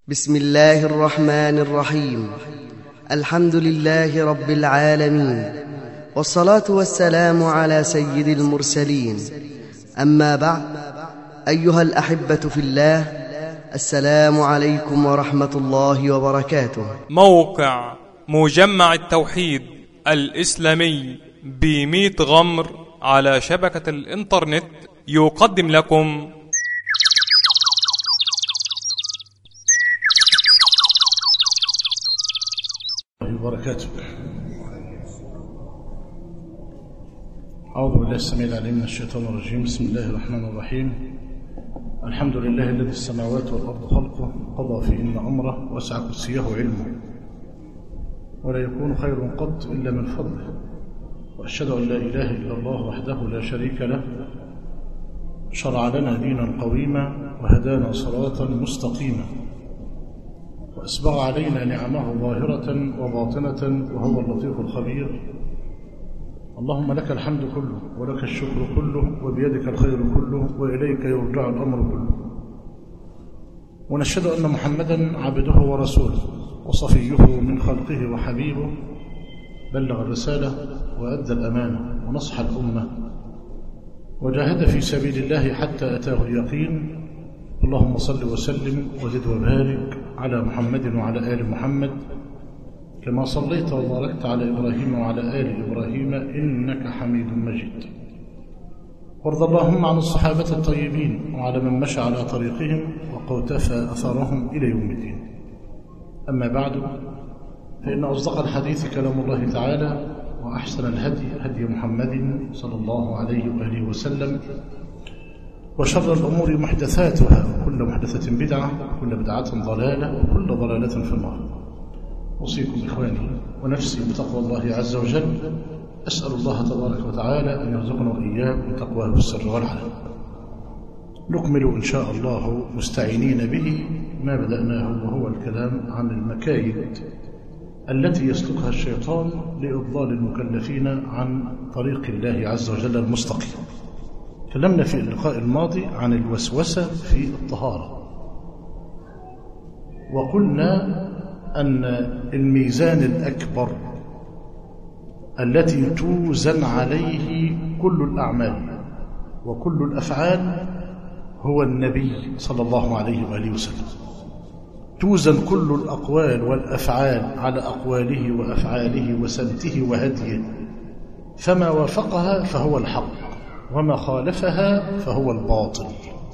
بسم الله الرحمن الرحيم الحمد لله رب العالمين والصلاة والسلام على سيد المرسلين أما بعد أيها الأحبة في الله السلام عليكم ورحمة الله وبركاته موقع مجمع التوحيد الإسلامي بميت غمر على شبكة الإنترنت يقدم لكم الله وبركاته أعوذ بالله السميع العليم من الشيطان الرجيم بسم الله الرحمن الرحيم الحمد لله الذي السماوات والأرض خلقه قضى فيهن أمره وسع كرسيه علمه ولا يكون خير قط إلا من فضله وأشهد أن لا إله إلا الله وحده لا شريك له شرع لنا دينا قويما وهدانا صراطا مستقيما وأسبغ علينا نعمه ظاهرة وباطنة وهو اللطيف الخبير اللهم لك الحمد كله ولك الشكر كله وبيدك الخير كله وإليك يرجع الأمر كله ونشهد أن محمدا عبده ورسوله وصفيه من خلقه وحبيبه بلغ الرسالة وأدى الأمانة ونصح الأمة وجاهد في سبيل الله حتى أتاه اليقين اللهم صل وسلم وزد وبارك على محمد وعلى آل محمد كما صليت وباركت على إبراهيم وعلى آل إبراهيم إنك حميد مجيد وارض اللهم عن الصحابة الطيبين وعلى من مشى على طريقهم وقوتفى أثرهم إلى يوم الدين أما بعد فإن أصدق الحديث كلام الله تعالى وأحسن الهدي هدي محمد صلى الله عليه وآله وسلم وشر الأمور محدثاتها وكل محدثة بدعة وكل بدعة ضلالة وكل ضلالة في النار أوصيكم إخواني ونفسي بتقوى الله عز وجل أسأل الله تبارك وتعالى أن يرزقنا وإياكم تقواه في السر والعلن نكمل إن شاء الله مستعينين به ما بدأناه وهو الكلام عن المكايد التي يسلكها الشيطان لإضلال المكلفين عن طريق الله عز وجل المستقيم تكلمنا في اللقاء الماضي عن الوسوسة في الطهارة وقلنا أن الميزان الأكبر التي توزن عليه كل الأعمال وكل الأفعال هو النبي صلى الله عليه وآله وسلم توزن كل الأقوال والأفعال على أقواله وأفعاله وسمته وهديه فما وافقها فهو الحق وما خالفها فهو الباطل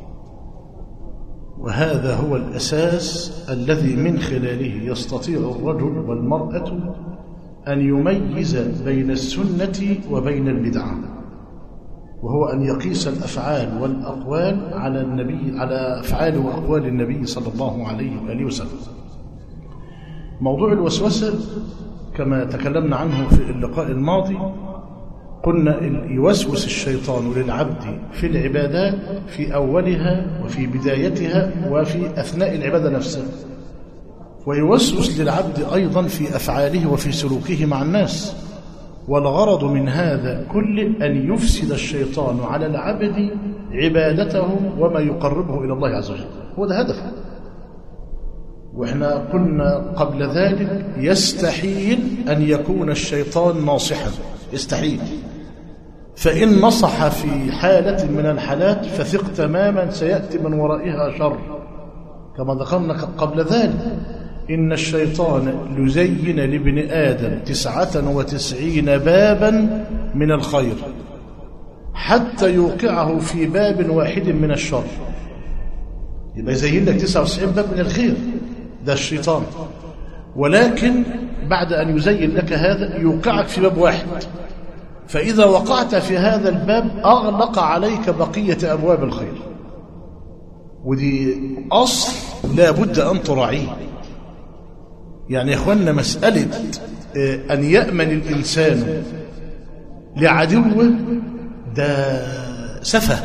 وهذا هو الأساس الذي من خلاله يستطيع الرجل والمرأة أن يميز بين السنة وبين البدعة وهو أن يقيس الأفعال والأقوال على النبي على أفعال وأقوال النبي صلى الله عليه وآله وسلم موضوع الوسوسة كما تكلمنا عنه في اللقاء الماضي قلنا يوسوس الشيطان للعبد في العبادات في أولها وفي بدايتها وفي أثناء العبادة نفسها ويوسوس للعبد أيضا في أفعاله وفي سلوكه مع الناس والغرض من هذا كل أن يفسد الشيطان على العبد عبادته وما يقربه إلى الله عز وجل هو ده هدفه وإحنا قلنا قبل ذلك يستحيل أن يكون الشيطان ناصحا يستحيل فإن نصح في حالة من الحالات فثق تماما سيأتي من ورائها شر كما ذكرنا قبل ذلك إن الشيطان لزين لابن آدم تسعة وتسعين بابا من الخير حتى يوقعه في باب واحد من الشر يبقى يزين لك 99 باب من الخير ده الشيطان ولكن بعد أن يزين لك هذا يوقعك في باب واحد فإذا وقعت في هذا الباب أغلق عليك بقية أبواب الخير ودي أصل لا بد أن تراعيه يعني يا إخواننا مسألة أن يأمن الإنسان لعدوه ده سفه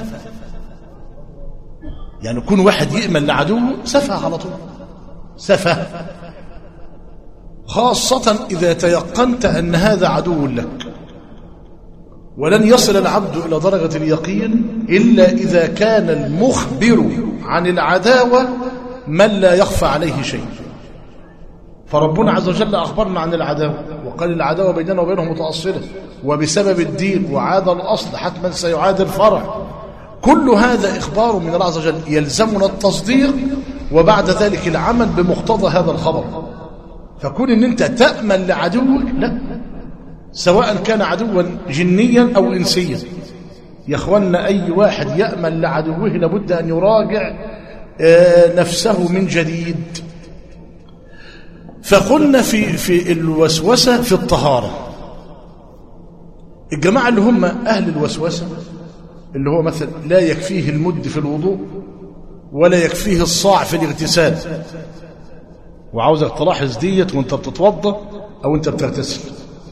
يعني يكون واحد يأمن لعدوه سفه على طول سفه خاصة إذا تيقنت أن هذا عدو لك ولن يصل العبد إلى درجة اليقين إلا إذا كان المخبر عن العداوة من لا يخفى عليه شيء فربنا عز وجل أخبرنا عن العداوة وقال العداوة بيننا وبينهم متأصلة وبسبب الدين وعاد الأصل حتما سيعاد الفرع كل هذا إخبار من الله عز وجل يلزمنا التصديق وبعد ذلك العمل بمقتضى هذا الخبر فكون ان انت تأمن لعدوك لا سواء كان عدوا جنيا أو إنسيا يا اخوانا أي واحد يأمن لعدوه لابد أن يراجع نفسه من جديد فقلنا في في الوسوسة في الطهارة الجماعة اللي هم أهل الوسوسة اللي هو مثلا لا يكفيه المد في الوضوء ولا يكفيه الصاع في الاغتسال وعاوزك تلاحظ ديت وانت بتتوضا او انت بتغتسل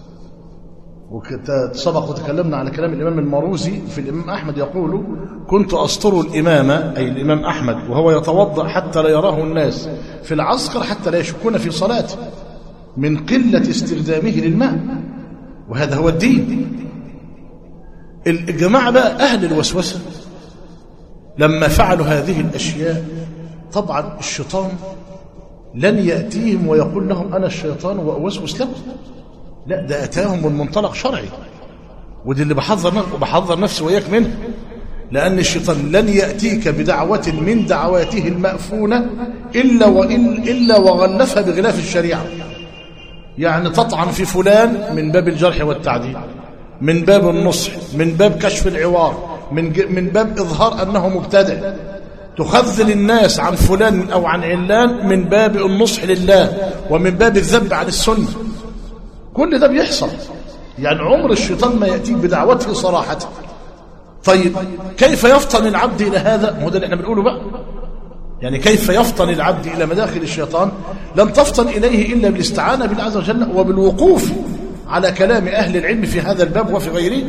وسبق وتكلمنا على كلام الامام المروزي في الامام احمد يقول كنت استر الامام اي الامام احمد وهو يتوضا حتى لا يراه الناس في العسكر حتى لا يشكون في صلاته من قله استخدامه للماء وهذا هو الدين الجماعه بقى اهل الوسوسه لما فعلوا هذه الاشياء طبعا الشيطان لن يأتيهم ويقول لهم أنا الشيطان وأوسوس لكم لا ده أتاهم من منطلق شرعي ودي اللي بحذر بحذر نفسي وإياك منه لأن الشيطان لن يأتيك بدعوة من دعواته المأفونة إلا وإن إلا وغلفها بغلاف الشريعة يعني تطعن في فلان من باب الجرح والتعديل من باب النصح من باب كشف العوار من من باب إظهار أنه مبتدع تخذل الناس عن فلان أو عن علان من باب النصح لله ومن باب الذب عن السنة كل ده بيحصل يعني عمر الشيطان ما يأتيك بدعوته صراحة طيب كيف يفطن العبد إلى هذا هو ده اللي احنا بنقوله بقى يعني كيف يفطن العبد إلى مداخل الشيطان لن تفطن إليه إلا بالاستعانة بالله عز وجل وبالوقوف على كلام أهل العلم في هذا الباب وفي غيره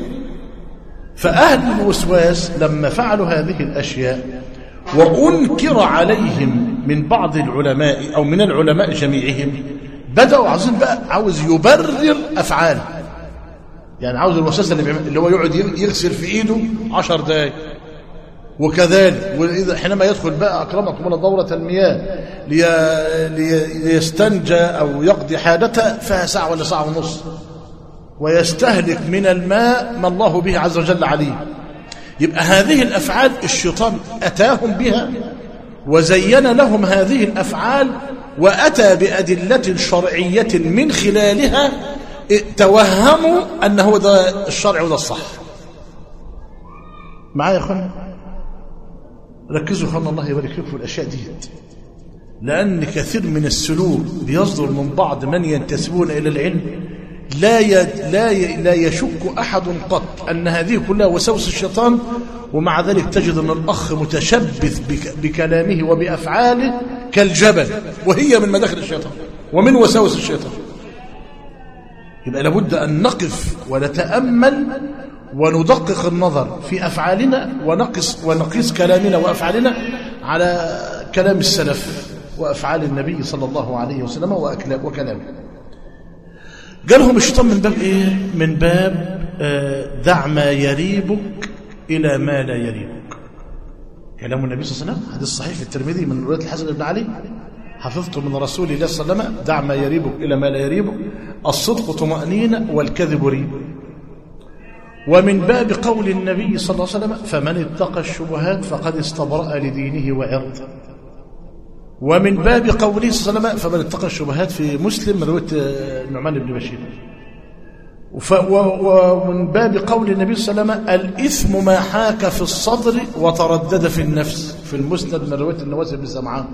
فأهل الوسواس لما فعلوا هذه الأشياء وأنكر عليهم من بعض العلماء أو من العلماء جميعهم بدأوا عاوزين بقى عاوز يبرر أفعاله يعني عاوز الوسوسة اللي, اللي هو يقعد يغسل في إيده عشر دقايق وكذلك وإذا حينما يدخل بقى أكرمكم الله دورة المياه لي لي ليستنجى أو يقضي حاجته فيها ساعة ولا ساعة ونص ويستهلك من الماء ما الله به عز وجل عليه يبقى هذه الأفعال الشيطان أتاهم بها وزين لهم هذه الأفعال وأتى بأدلة شرعية من خلالها توهموا أن هو ده الشرع وده الصح معايا يا أخوانا ركزوا خلنا الله يبارك فيكم في الأشياء دي لأن كثير من السلوك بيصدر من بعض من ينتسبون إلى العلم لا لا لا يشك أحد قط أن هذه كلها وسوس الشيطان ومع ذلك تجد أن الأخ متشبث بكلامه وبأفعاله كالجبل وهي من مداخل الشيطان ومن وسوس الشيطان يبقى لابد أن نقف ونتأمل وندقق النظر في أفعالنا ونقص ونقيس كلامنا وأفعالنا على كلام السلف وأفعال النبي صلى الله عليه وسلم وكلامه جالهم الشيطان من باب ايه من باب آه دع ما يريبك الى ما لا يريبك كلام النبي صلى الله عليه وسلم حديث صحيح في الترمذي من روايه الحسن بن علي حفظته من رسول الله صلى الله عليه وسلم دع ما يريبك الى ما لا يريبك الصدق طمأنينة والكذب ريب ومن باب قول النبي صلى الله عليه وسلم فمن اتقى الشبهات فقد استبرأ لدينه وعرضه ومن باب قوله صلى الله عليه وسلم فمن اتقى الشبهات في مسلم من روايه النعمان بن بشير ومن باب قول النبي صلى الله عليه وسلم الإثم ما حاك في الصدر وتردد في النفس في المسند من روايه النواس بن سمعان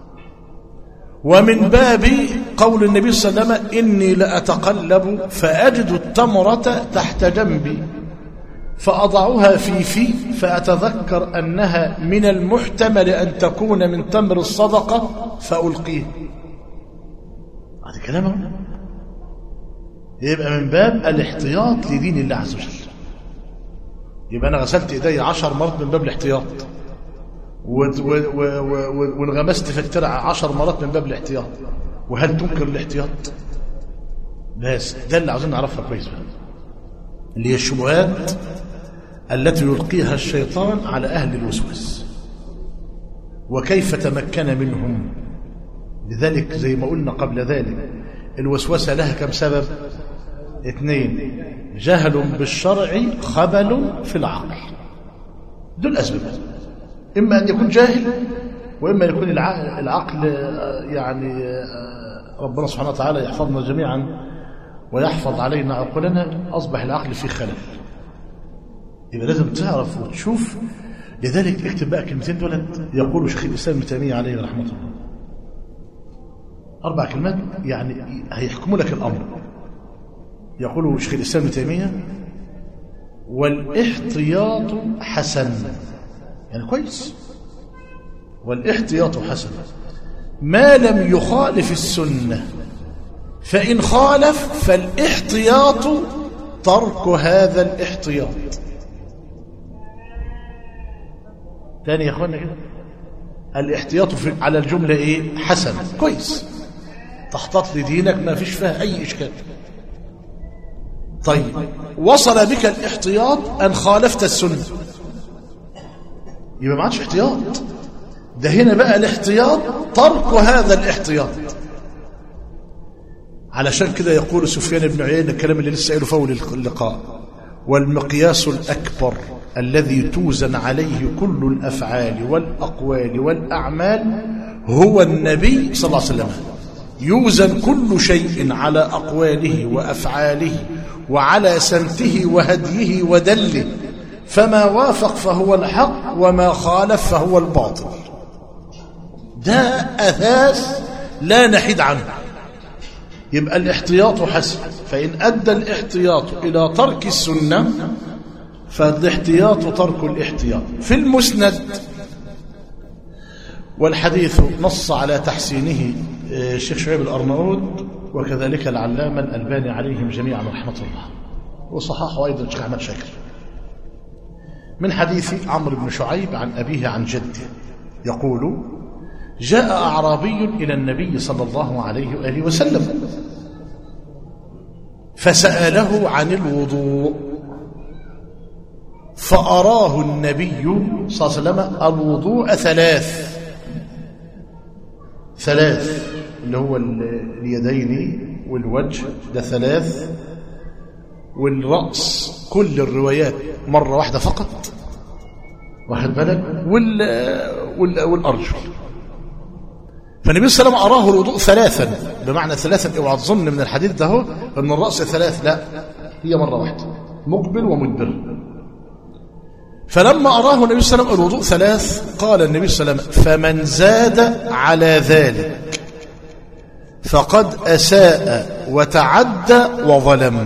ومن باب قول النبي صلى الله عليه وسلم إني لأتقلب فأجد التمرة تحت جنبي فأضعها في في فأتذكر أنها من المحتمل أن تكون من تمر الصدقة فألقيه هذا كلامه يبقى من باب الاحتياط لدين الله عز وجل يبقى أنا غسلت إيدي عشر مرات من باب الاحتياط وانغمست في الترع عشر مرات من باب الاحتياط وهل تنكر الاحتياط بس ده اللي عاوزين نعرفها كويس بقى اللي هي الشبهات التي يلقيها الشيطان على أهل الوسوس وكيف تمكن منهم لذلك زي ما قلنا قبل ذلك الوسوسة لها كم سبب اثنين جهل بالشرع خبل في العقل دول أسباب إما أن يكون جاهل وإما أن يكون الع- العقل آه، يعني آه، ربنا سبحانه وتعالى يحفظنا جميعا ويحفظ علينا عقولنا أصبح العقل فيه خلل يبقى لازم تعرف وتشوف لذلك اكتب بقى كلمتين دولت يقول شيخ الإسلام ابن تيمية عليه رحمة الله أربع كلمات يعني هيحكموا لك الأمر يقول شيخ الإسلام ابن تيمية والاحتياط حسن يعني كويس والاحتياط حسن ما لم يخالف السنة فإن خالف فالاحتياط ترك هذا الاحتياط تاني يا اخوانا كده الاحتياط في على الجملة ايه حسن كويس تحتاط لدينك ما فيش فيها اي اشكال طيب وصل بك الاحتياط ان خالفت السنة يبقى ما عادش احتياط ده هنا بقى الاحتياط ترك هذا الاحتياط علشان كده يقول سفيان بن عيينة الكلام اللي لسه قايله في اول اللقاء والمقياس الأكبر الذي توزن عليه كل الأفعال والأقوال والأعمال هو النبي صلى الله عليه وسلم يوزن كل شيء على أقواله وأفعاله وعلى سمته وهديه ودله فما وافق فهو الحق وما خالف فهو الباطل ده أثاث لا نحيد عنه يبقى الاحتياط حسن فإن أدى الاحتياط إلى ترك السنة فالاحتياط ترك الاحتياط في المسند والحديث نص على تحسينه آه، الشيخ شعيب الأرناؤوط وكذلك العلامة الألباني عليهم جميعا رحمة الله وصححه أيضا الشيخ أحمد شاكر من حديث عمرو بن شعيب عن أبيه عن جده يقول جاء أعرابي إلى النبي صلى الله عليه وآله وسلم فسأله عن الوضوء فأراه النبي صلى الله عليه وسلم الوضوء ثلاث ثلاث اللي هو ال- اليدين والوجه ده ثلاث والرأس كل الروايات مرة واحدة فقط واخد بالك وال وال والأرجل فالنبي صلى الله عليه وسلم أراه الوضوء ثلاثا بمعنى ثلاثا اوعى تظن من الحديث ده هو أن الرأس ثلاث لا هي مرة واحدة مقبل ومدبر فلما أراه النبي صلى الله عليه وسلم الوضوء ثلاث قال النبي صلى الله عليه وسلم فمن زاد على ذلك فقد أساء وتعدى وظلم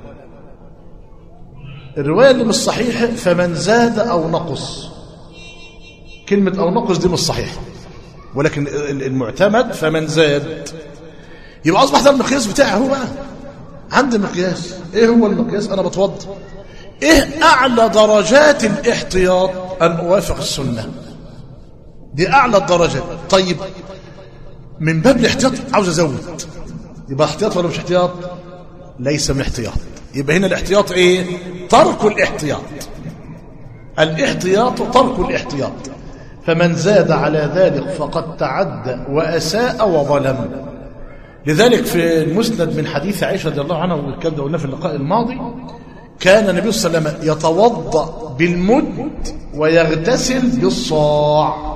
الرواية اللي مش صحيحة فمن زاد أو نقص كلمة أو نقص دي مش صحيحة ولكن المعتمد فمن زاد يبقى أصبح ده المقياس بتاعي هو بقى عندي مقياس إيه هو المقياس أنا بتوضى إيه أعلى درجات الاحتياط أن أوافق السنة دي أعلى الدرجات طيب من باب الاحتياط عاوز أزود يبقى احتياط ولا مش احتياط ليس من احتياط يبقى هنا الاحتياط ايه ترك الاحتياط الاحتياط ترك الاحتياط فمن زاد على ذلك فقد تعدى وأساء وظلم لذلك في المسند من حديث عائشة رضي الله عنها والكلام ده قلناه في اللقاء الماضي كان النبي صلى الله عليه وسلم يتوضأ بالمد ويغتسل بالصاع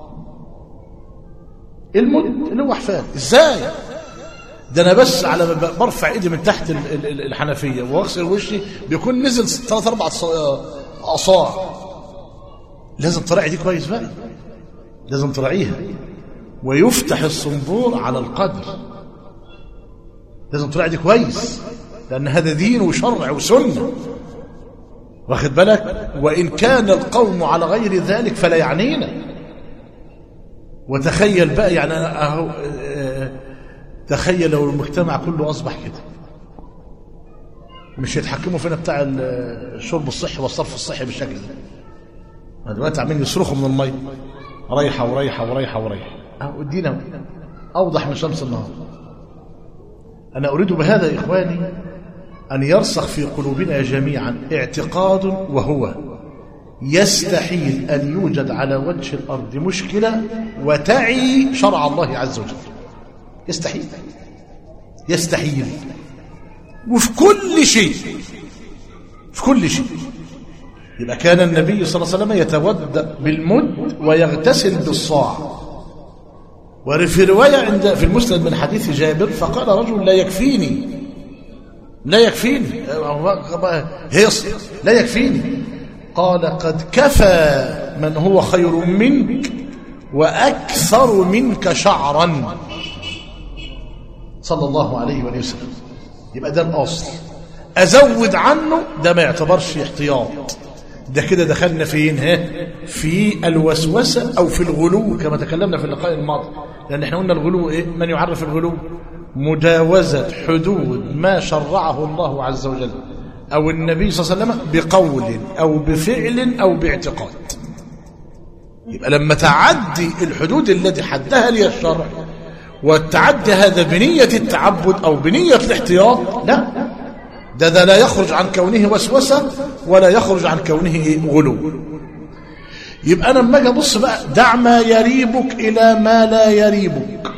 المد اللي هو حفان ازاي ده انا بس على ما ب- برفع ايدي من تحت ال- ال- ال- الحنفيه واغسل وشي بيكون نزل ثلاث اربع ص- اصاع لازم تراعي دي كويس بقى لازم تراعيها ويفتح الصنبور على القدر لازم تراعي دي كويس لان هذا دين وشرع وسنه واخد بالك وان كان القوم على غير ذلك فلا يعنينا وتخيل بقى يعني أنا أهو آه، تخيل لو المجتمع كله أصبح كده مش يتحكموا فينا بتاع ال- الشرب الصحي والصرف الصحي بالشكل ده دلوقتي عمالين يصرخوا من المية رايحة ورايحة ورايحة ورايحة أهو الدين أوضح من شمس النهار أنا أريد بهذا يا إخواني أن يرسخ في قلوبنا جميعا اعتقاد وهو يستحيل أن يوجد على وجه الأرض مشكلة وتعي شرع الله عز وجل يستحيل يستحيل وفي كل شيء في كل شيء يبقى كان النبي صلى الله عليه وسلم يتودأ بالمد ويغتسل بالصاع وفي رواية عند في المسند من حديث جابر فقال رجل لا يكفيني لا يكفيني هيص لا يكفيني قال قد كفى من هو خير منك وأكثر منك شعرا صلى الله عليه وآله وسلم يبقى ده الأصل أزود عنه ده ما يعتبرش احتياط ده كده دخلنا فين ها في الوسوسة أو في الغلو كما تكلمنا في اللقاء الماضي لأن احنا قلنا الغلو إيه من يعرف الغلو مجاوزة حدود ما شرعه الله عز وجل أو النبي صلى الله عليه وسلم بقول أو بفعل أو باعتقاد يبقى لما تعدي الحدود التي حدها لي الشرع والتعدي هذا بنية التعبد أو بنية الاحتياط لا ده, ده لا يخرج عن كونه وسوسة ولا يخرج عن كونه غلو يبقى أنا لما أجي أبص بقى دع ما يريبك إلى ما لا يريبك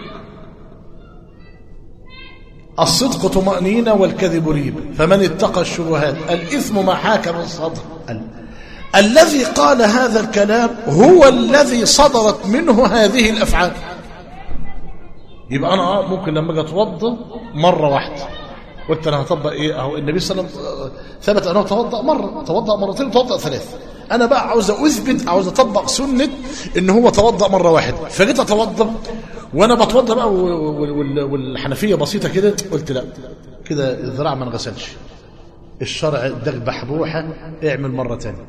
الصدق طمأنينة والكذب ريب فمن اتقى الشبهات الإثم ما حاك من صدر ال... الذي قال هذا الكلام هو الذي صدرت منه هذه الأفعال يبقى أنا ممكن لما أجي أتوضى مرة واحدة قلت أنا هطبق إيه أهو النبي صلى الله عليه وسلم ثبت أنه توضأ مرة توضأ مرتين توضأ ثلاث أنا بقى عاوز أثبت عاوز أطبق سنة إن هو توضأ مرة واحدة فجيت أتوضأ وانا بتوضى بقى والحنفيه بسيطه كده قلت لا كده الذراع ما انغسلش الشرع اداك بحبوحه اعمل مره ثانيه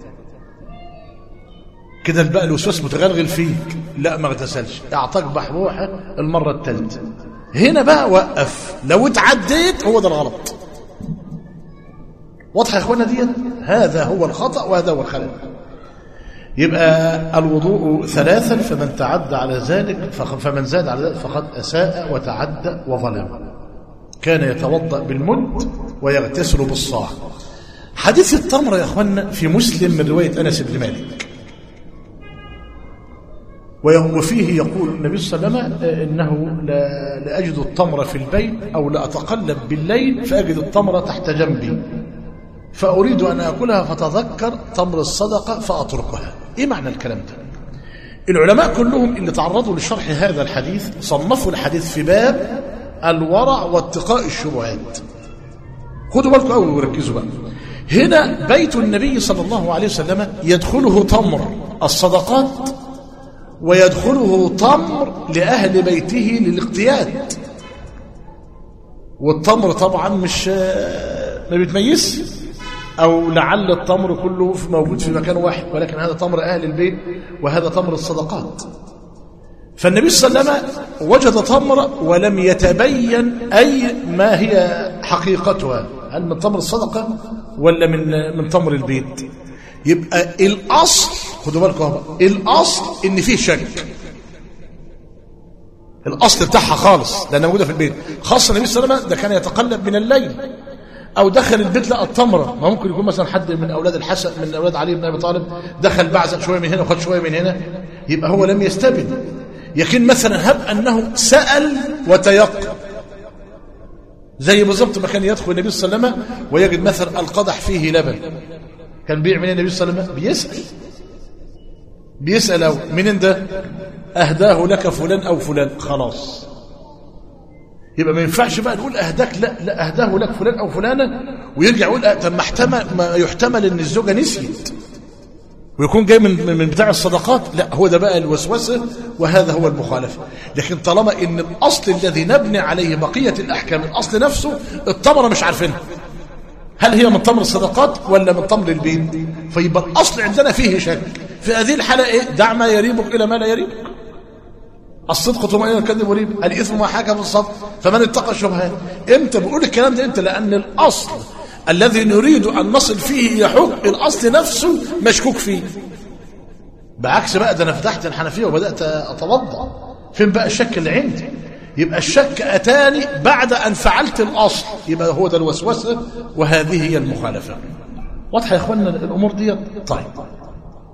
كده بقى الوسواس متغلغل فيك لا ما اغتسلش اعطاك بحبوحه المره الثالثه هنا بقى وقف لو اتعديت هو ده الغلط واضحه يا اخوانا ديت هذا هو الخطا وهذا هو الخلل يبقى الوضوء ثلاثا فمن تعدى على ذلك فمن زاد على ذلك فقد أساء وتعدى وظلم كان يتوضأ بالمد ويغتسل بالصاع حديث التمر يا أخوانا في مسلم من رواية أنس بن مالك وفيه يقول النبي صلى الله عليه وسلم إنه لا, لا أجد التمر في البيت أو لا أتقلب بالليل فأجد التمر تحت جنبي فأريد أن أكلها فتذكر تمر الصدقة فأتركها إيه معنى الكلام ده العلماء كلهم اللي تعرضوا لشرح هذا الحديث صنفوا الحديث في باب الورع واتقاء الشبهات خدوا بالكم قوي وركزوا بقى هنا بيت النبي صلى الله عليه وسلم يدخله تمر الصدقات ويدخله تمر لأهل بيته للاقتياد والتمر طبعا مش ما بيتميزش أو لعل التمر كله موجود في مكان واحد ولكن هذا تمر أهل البيت وهذا تمر الصدقات فالنبي صلى الله عليه وسلم وجد تمر ولم يتبين أي ما هي حقيقتها هل من تمر الصدقة ولا من من تمر البيت يبقى الأصل خدوا بالكم الأصل إن فيه شك الأصل بتاعها خالص لأنها موجودة في البيت خاصة النبي صلى الله عليه وسلم ده كان يتقلب من الليل او دخل البيت لقى التمره ما ممكن يكون مثلا حد من اولاد الحسن من اولاد علي بن ابي طالب دخل بعزق شويه من هنا وخد شويه من هنا يبقى هو لم يستبن يقين مثلا هب انه سال وتيقن زي بالظبط ما كان يدخل النبي صلى الله عليه وسلم ويجد مثلا القدح فيه لبن كان بيعمل النبي صلى الله عليه وسلم بيسال بيسال أو منين ده اهداه لك فلان او فلان خلاص يبقى ما ينفعش بقى نقول اهداك لا لا اهداه لك فلان او فلانه ويرجع يقول طب ما احتمل ما يحتمل ان الزوجه نسيت ويكون جاي من من بتاع الصدقات لا هو ده بقى الوسوسه وهذا هو المخالفه لكن طالما ان الاصل الذي نبني عليه بقيه الاحكام الاصل نفسه التمره مش عارفينها هل هي من تمر الصدقات ولا من تمر البيت فيبقى الاصل عندنا فيه شك في هذه الحاله ايه دع ما يريبك الى ما لا يريبك الصدق طمأنينة الكذب وريب الإثم ما حاك في الصدق فمن اتقى الشبهات امتى بقول الكلام ده امتى لأن الأصل الذي نريد أن نصل فيه يحك الأصل نفسه مشكوك فيه بعكس بقى ده أنا فتحت الحنفية وبدأت أتوضأ فين بقى الشك اللي عندي يبقى الشك أتاني بعد أن فعلت الأصل يبقى هو ده الوسوسة وهذه هي المخالفة واضحة يا إخواننا الأمور دي طيب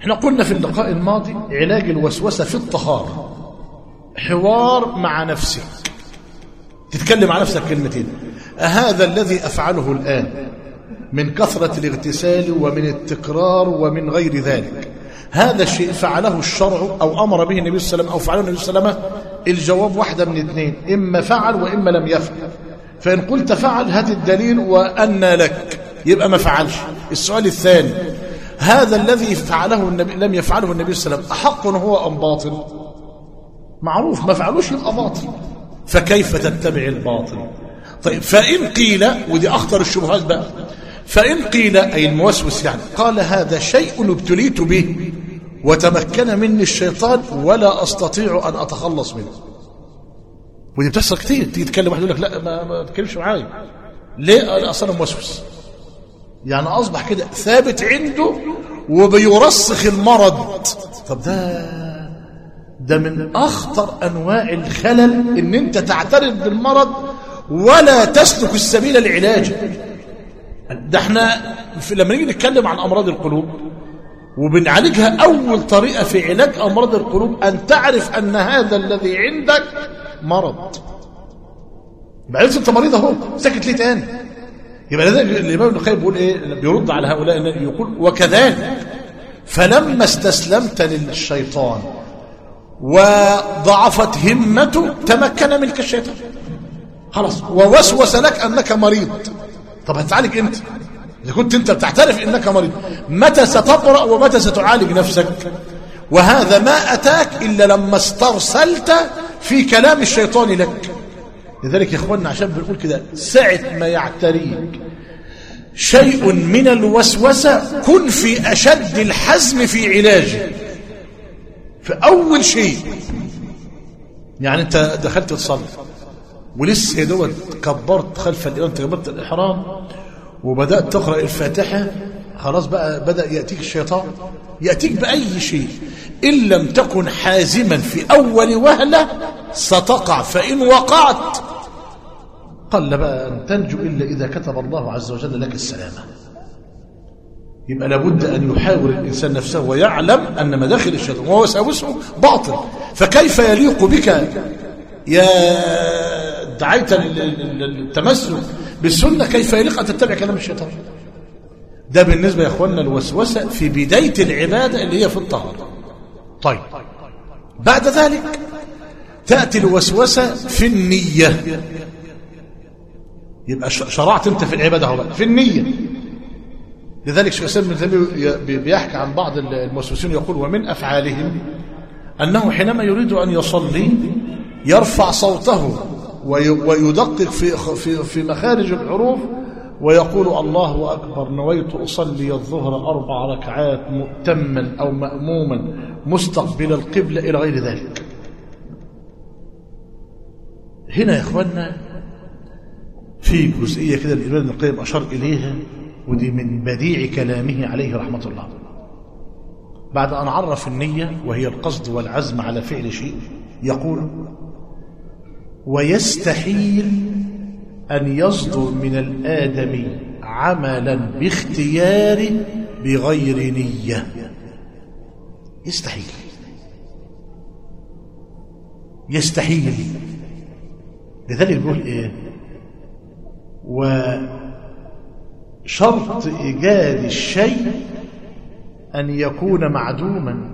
احنا قلنا في اللقاء الماضي علاج الوسوسة في الطهارة حوار مع نفسك تتكلم مع نفسك كلمتين أهذا الذي أفعله الآن من كثرة الاغتسال ومن التكرار ومن غير ذلك هذا الشيء فعله الشرع أو أمر به النبي صلى الله عليه وسلم أو فعله النبي صلى الله عليه وسلم الجواب واحدة من اثنين إما فعل وإما لم يفعل فإن قلت فعل هات الدليل وأن لك يبقى ما فعلش السؤال الثاني هذا الذي فعله النبي لم يفعله النبي صلى الله عليه وسلم أحق هو أم باطل معروف ما فعلوش يبقى باطل فكيف تتبع الباطل طيب فإن قيل ودي أخطر الشبهات بقى فإن قيل أي الموسوس يعني قال هذا شيء ابتليت به وتمكن مني الشيطان ولا أستطيع أن أتخلص منه ودي بتحصل كتير تيجي تتكلم واحد يقول لك لا ما, ما تتكلمش معايا ليه انا اصلا موسوس يعني اصبح كده ثابت عنده وبيرسخ المرض طب ده ده من اخطر انواع الخلل ان انت تعترف بالمرض ولا تسلك السبيل لعلاجه ده احنا في لما نيجي نتكلم عن امراض القلوب وبنعالجها اول طريقه في علاج امراض القلوب ان تعرف ان هذا الذي عندك مرض يبقى عرفت انت مريض اهو ساكت ليه تاني يبقى لذلك الامام ابن القيم بيقول ايه بيرد على هؤلاء يقول وكذلك فلما استسلمت للشيطان وضعفت همته تمكن منك الشيطان خلاص ووسوس لك انك مريض طب هتعالج امتى اذا كنت انت بتعترف انك مريض متى ستقرا ومتى ستعالج نفسك وهذا ما اتاك الا لما استرسلت في كلام الشيطان لك لذلك يا اخواننا عشان بنقول كده ساعة ما يعتريك شيء من الوسوسة كن في أشد الحزم في علاجه في أول شيء يعني أنت دخلت تصلي ولسه يا دوب كبرت خلف الإمام تكبرت الإحرام وبدأت تقرأ الفاتحة خلاص بقى بدأ يأتيك الشيطان يأتيك بأي شيء إن لم تكن حازما في أول وهلة ستقع فإن وقعت قل بقى أن تنجو إلا إذا كتب الله عز وجل لك السلامة يبقى لابد أن يحاول الإنسان نفسه ويعلم أن مداخل الشيطان ووساوسه باطل فكيف يليق بك يا دعيت التمسك بالسنة كيف يليق أن تتبع كلام الشيطان ده بالنسبة يا أخوانا الوسوسة في بداية العبادة اللي هي في الطهارة طيب بعد ذلك تأتي الوسوسة في النية يبقى شرعت انت في العبادة هو بقى في النية لذلك شيخ الاسلام ابن تيميه بيحكي عن بعض الموسوسين يقول ومن افعالهم انه حينما يريد ان يصلي يرفع صوته ويدقق في في في مخارج الحروف ويقول الله أكبر نويت أصلي الظهر أربع ركعات مؤتما أو مأموما مستقبل القبلة إلى غير ذلك هنا يا إخوانا في جزئية كده الإمام ابن القيم أشار إليها ودي من بديع كلامه عليه رحمة الله بعد أن عرف النية وهي القصد والعزم على فعل شيء يقول ويستحيل أن يصدر من الآدمي عملا باختياره بغير نية يستحيل يستحيل لذلك بيقول إيه وشرط إيجاد الشيء أن يكون معدوما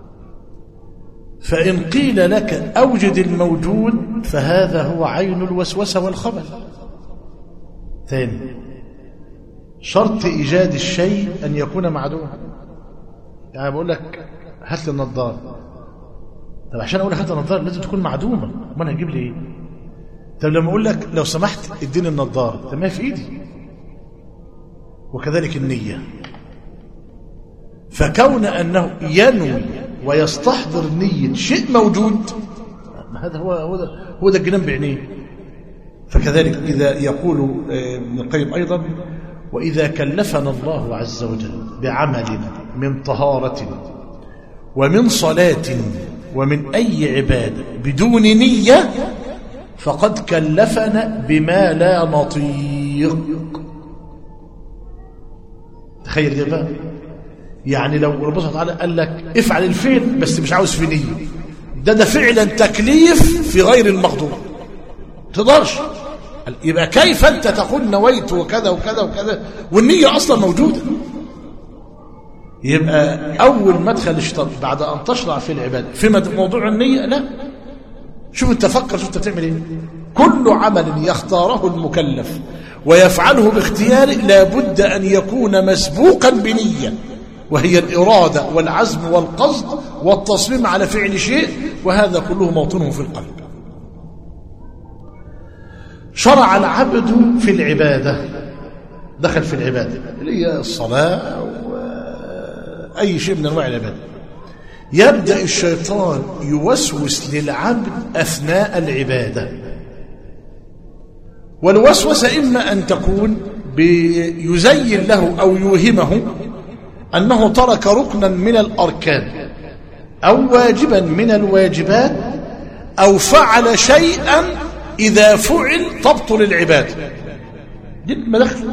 فإن قيل لك أوجد الموجود فهذا هو عين الوسوسة والخبل ثاني شرط إيجاد الشيء أن يكون معدوما يعني بقول لك هات لي النظارة طب عشان أقول لك هات النظارة لازم تكون معدومة ما أنا هجيب لي إيه طب لما أقول لك لو سمحت اديني النظارة طب ما في إيدي وكذلك النية فكون أنه ينوي ويستحضر نية شيء موجود هذا هو هو ده, هو ده الجنان بعينيه فكذلك إذا يقول ابن القيم أيضا وإذا كلفنا الله عز وجل بعمل من طهارة ومن صلاة ومن أي عبادة بدون نية فقد كلفنا بما لا نطيق تخيل ده بقى يعني لو ربنا سبحانه وتعالى قال لك افعل الفعل بس مش عاوز في نية ده ده فعلا تكليف في غير المقدور تقدرش يبقى كيف انت تقول نويت وكذا وكذا وكذا والنية اصلا موجودة يبقى اول مدخل الشيطان بعد ان تشرع في العبادة في مد- موضوع النية لا شوف انت فكر شوف انت بتعمل ايه كل عمل يختاره المكلف ويفعله باختياره لابد ان يكون مسبوقا بنيه وهي الاراده والعزم والقصد والتصميم على فعل شيء وهذا كله موطنه في القلب شرع العبد في العباده دخل في العباده اللي هي الصلاه واي شيء من انواع العباده يبدأ الشيطان يوسوس للعبد أثناء العبادة والوسوسة إما أن تكون بيزين له أو يوهمه أنه ترك ركنا من الأركان أو واجبا من الواجبات أو فعل شيئا إذا فعل تبطل العبادة دي المداخل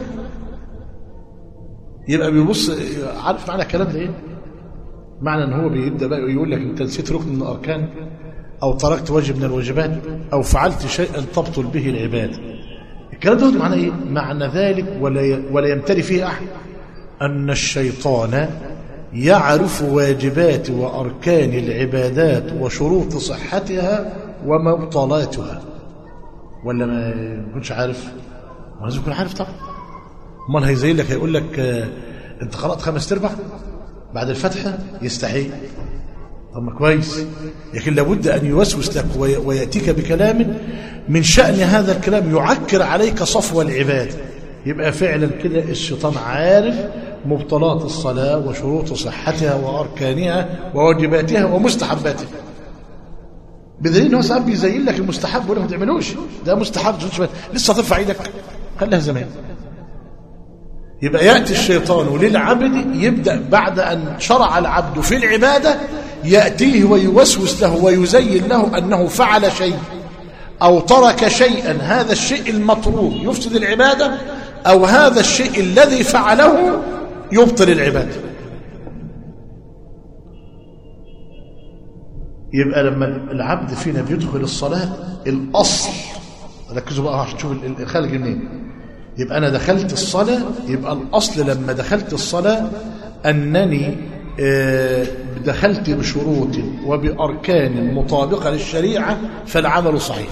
يبقى بيبص عارف معنى الكلام ده ايه معنى ان هو بيبدا بقى يقول لك انت نسيت ركن من الاركان او تركت واجب من الواجبات او فعلت شيئا تبطل به العباده الكلام ده معنى ايه معنى ذلك ولا ي... ولا يمتري فيه احد ان الشيطان يعرف واجبات واركان العبادات وشروط صحتها ومبطلاتها ولا ما يكونش عارف ما لازم يكون عارف طبعا امال هيزين لك هيقول لك آه، انت قرات خمس ارباع بعد الفتحة يستحي طب ما كويس لكن لابد أن يوسوس لك وي- ويأتيك بكلام من شأن هذا الكلام يعكر عليك صفو العبادة يبقى فعلا كده الشيطان عارف مبطلات الصلاة وشروط صحتها وأركانها وواجباتها ومستحباتها بدليل ان هو ساعات بيزين لك المستحب ويقول لك ما تعملوش ده مستحب لسه ترفع ايدك خليها زمان يبقى يأتي الشيطان للعبد يبدأ بعد أن شرع العبد في العبادة يأتيه ويوسوس له ويزين له أنه فعل شيء أو ترك شيئا هذا الشيء المطروح يفسد العبادة أو هذا الشيء الذي فعله يبطل العبادة يبقى لما العبد فينا بيدخل الصلاة الأصل ركزوا بقى عشان تشوف الخارج منين يبقى أنا دخلت الصلاة يبقى الأصل لما دخلت الصلاة أنني آه، دخلت بشروط وبأركان مطابقة للشريعة فالعمل صحيح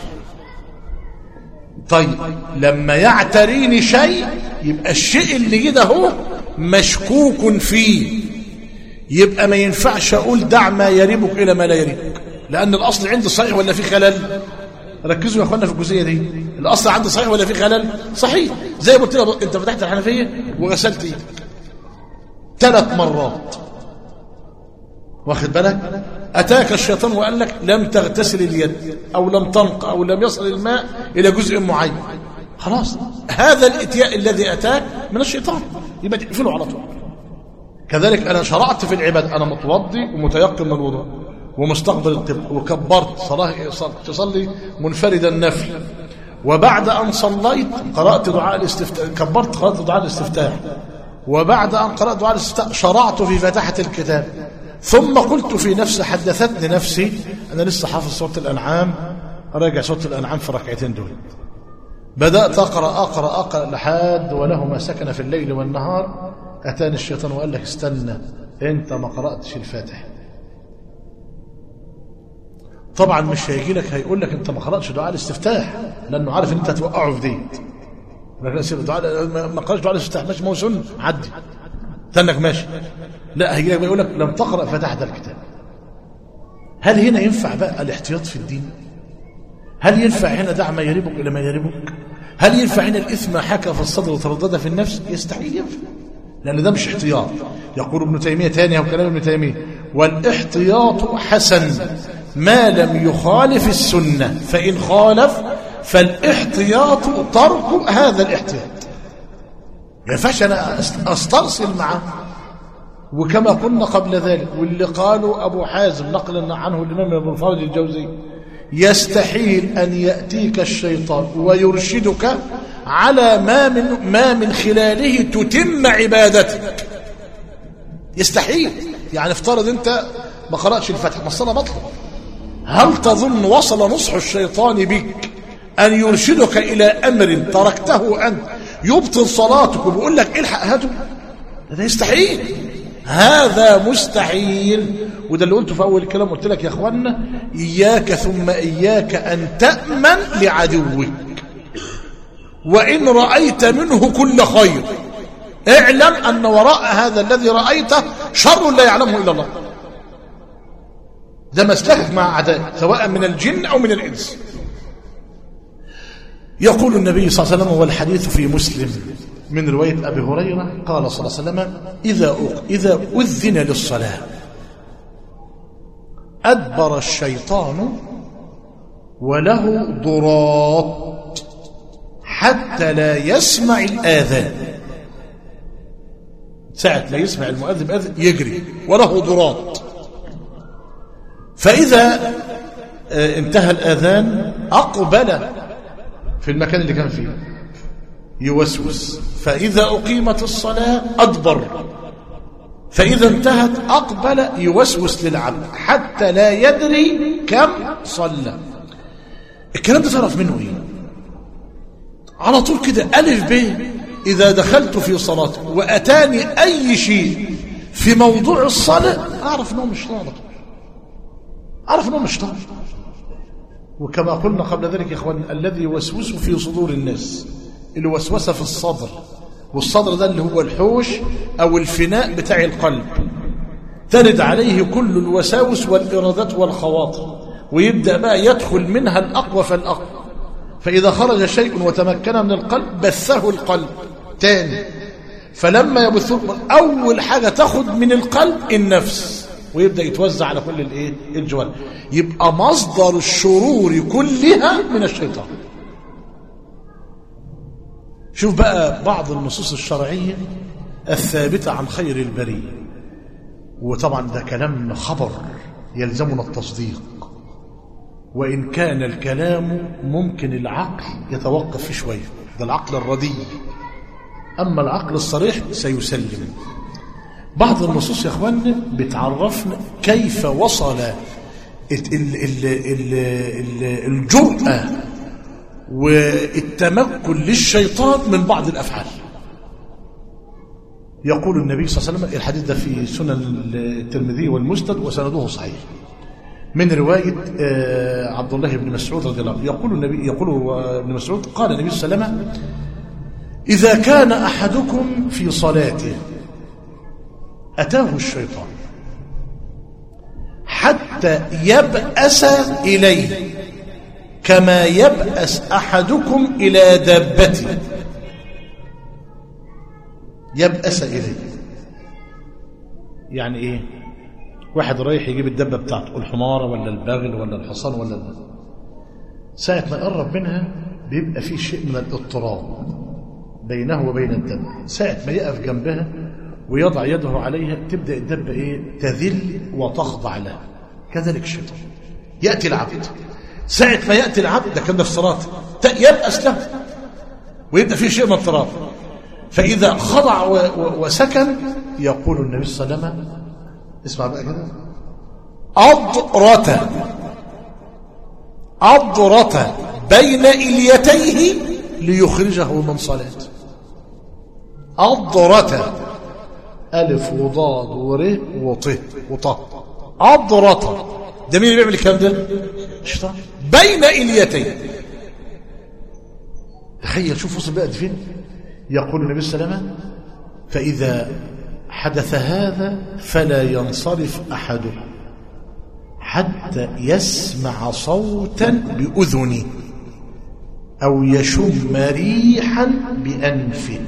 طيب لما يعتريني شيء يبقى الشيء اللي كده هو مشكوك فيه يبقى ما ينفعش أقول دع ما يريبك إلى ما لا يريبك لأن الأصل عندي صحيح ولا في خلل ركزوا يا اخوانا في الجزئيه دي الاصل عندي صحيح ولا في خلل صحيح زي ما قلت لك انت فتحت الحنفيه وغسلت ايدك ثلاث مرات واخد بالك اتاك الشيطان وقال لك لم تغتسل اليد او لم تنق او لم يصل الماء الى جزء معين خلاص هذا الاتياء الذي اتاك من الشيطان يبقى تقفله على طول كذلك انا شرعت في العباده انا متوضي ومتيقن من الوضوء ومستقبل القبل وكبرت صلاه تصلي منفردا نفل وبعد ان صليت قرات دعاء الاستفتاح كبرت قرات دعاء الاستفتاح وبعد ان قرات دعاء الاستفتاح شرعت في فتحه الكتاب ثم قلت في نفسي حدثتني نفسي انا لسه حافظ سوره الانعام راجع سوره الانعام في الركعتين دول بدات اقرا اقرا اقرا لحد وله ما سكن في الليل والنهار اتاني الشيطان وقال لك استنى انت ما قراتش الفاتحه طبعا مش هيجي لك هيقول لك انت ما قراتش دعاء الاستفتاح لانه عارف ان انت هتوقعه في دي لكن دعاء ما قراتش دعاء الاستفتاح ماشي ما هو سنه عدي تنك ماشي لا هيجي لك يقول لك لم تقرا فتحت الكتاب هل هنا ينفع بقى الاحتياط في الدين هل ينفع هنا دع ما يريبك الى ما يريبك هل ينفع هنا الاثم ما حكى في الصدر وتردد في النفس يستحيل ينفع لان ده مش احتياط يقول ابن تيميه ثاني او كلام ابن تيميه والاحتياط حسن ما لم يخالف السنة فإن خالف فالاحتياط ترك هذا الاحتياط ما ينفعش أنا أسترسل معه وكما قلنا قبل ذلك واللي قالوا أبو حازم نقلا عنه الإمام ابن الفرج الجوزي يستحيل أن يأتيك الشيطان ويرشدك على ما من ما من خلاله تتم عبادتك يستحيل يعني افترض انت ما قرأتش الفتح ما الصلاة بطلة هل تظن وصل نصح الشيطان بك أن يرشدك إلى أمر تركته أنت يبطل صلاتك وبيقول لك الحق هاته ده يستحيل هذا مستحيل وده اللي قلته في أول الكلام قلت لك يا أخوانا إياك ثم إياك أن تأمن لعدوك وإن رأيت منه كل خير اعلم أن وراء هذا الذي رأيته شر لا يعلمه إلا الله ده مسلكك مع أعدائك سواء من الجن أو من الإنس يقول النبي صلى الله عليه وسلم والحديث في مسلم من رواية أبي هريرة قال صلى الله عليه وسلم إذا إذا أذن للصلاة أدبر الشيطان وله ضراط حتى لا يسمع الآذان ساعة لا يسمع المؤذن بأذن يجري وله ضراط فإذا انتهى الآذان أقبل في المكان اللي كان فيه يوسوس فإذا أقيمت الصلاة أدبر فإذا انتهت أقبل يوسوس للعبد حتى لا يدري كم صلى الكلام ده تعرف منه إيه على طول كده ألف ب إذا دخلت في صلاتي وأتاني أي شيء في موضوع الصلاة أعرف أنه مش طالب أعرف أنه مش طالب وكما قلنا قبل ذلك يا إخوان الذي يوسوس في صدور الناس الوسوسة في الصدر والصدر ده اللي هو الحوش أو الفناء بتاع القلب ترد عليه كل الوساوس والإرادات والخواطر ويبدأ بقى يدخل منها الأقوى فالأقوى فإذا خرج شيء وتمكن من القلب بثه القلب تاني فلما يبثه أول حاجة تاخد من القلب النفس ويبدأ يتوزع على كل الايه الجوال يبقى مصدر الشرور كلها من الشيطان شوف بقى بعض النصوص الشرعية الثابتة عن خير البرية وطبعا ده كلام خبر يلزمنا التصديق وإن كان الكلام ممكن العقل يتوقف فيه شوية ده العقل الرديء أما العقل الصريح سيسلم بعض النصوص يا اخوانا بتعرفنا كيف وصل ال ال ال ال الجرأة والتمكن للشيطان من بعض الأفعال يقول النبي صلى الله عليه وسلم الحديث ده في سنن الترمذي والمسند وسنده صحيح من رواية عبد الله بن مسعود رضي الله عنه يقول النبي يقول ابن مسعود قال النبي صلى الله عليه وسلم إذا كان أحدكم في صلاته أتاه الشيطان حتى يبأس إليه كما يبأس أحدكم إلى دابته يبأس إليه يعني إيه واحد رايح يجيب الدبة بتاعته الحمارة ولا البغل ولا الحصان ولا البغل. ساعة ما يقرب منها بيبقى فيه شيء من الاضطراب بينه وبين الدبة ساعة ما يقف جنبها ويضع يده عليها تبدأ الدبة إيه تذل وتخضع له كذلك الشيطان يأتي العبد ساعة ما يأتي العبد ده كان في صلاة يبأس له ويبدأ فيه شيء من اضطراب فإذا خضع و... و... وسكن يقول النبي صلى الله عليه وسلم اسمع بقى كده أضرة أضرة بين إليتيه ليخرجه من صلاته أضرة ألف وضاد ور وط وط أضرة ده مين اللي بيعمل الكلام ده الشيطان بين إليتين تخيل شوف وصل بقى فين يقول النبي صلى الله عليه وسلم فإذا حدث هذا فلا ينصرف أحدهم حتى يسمع صوتا بأذنه أو يشم ريحا بأنفه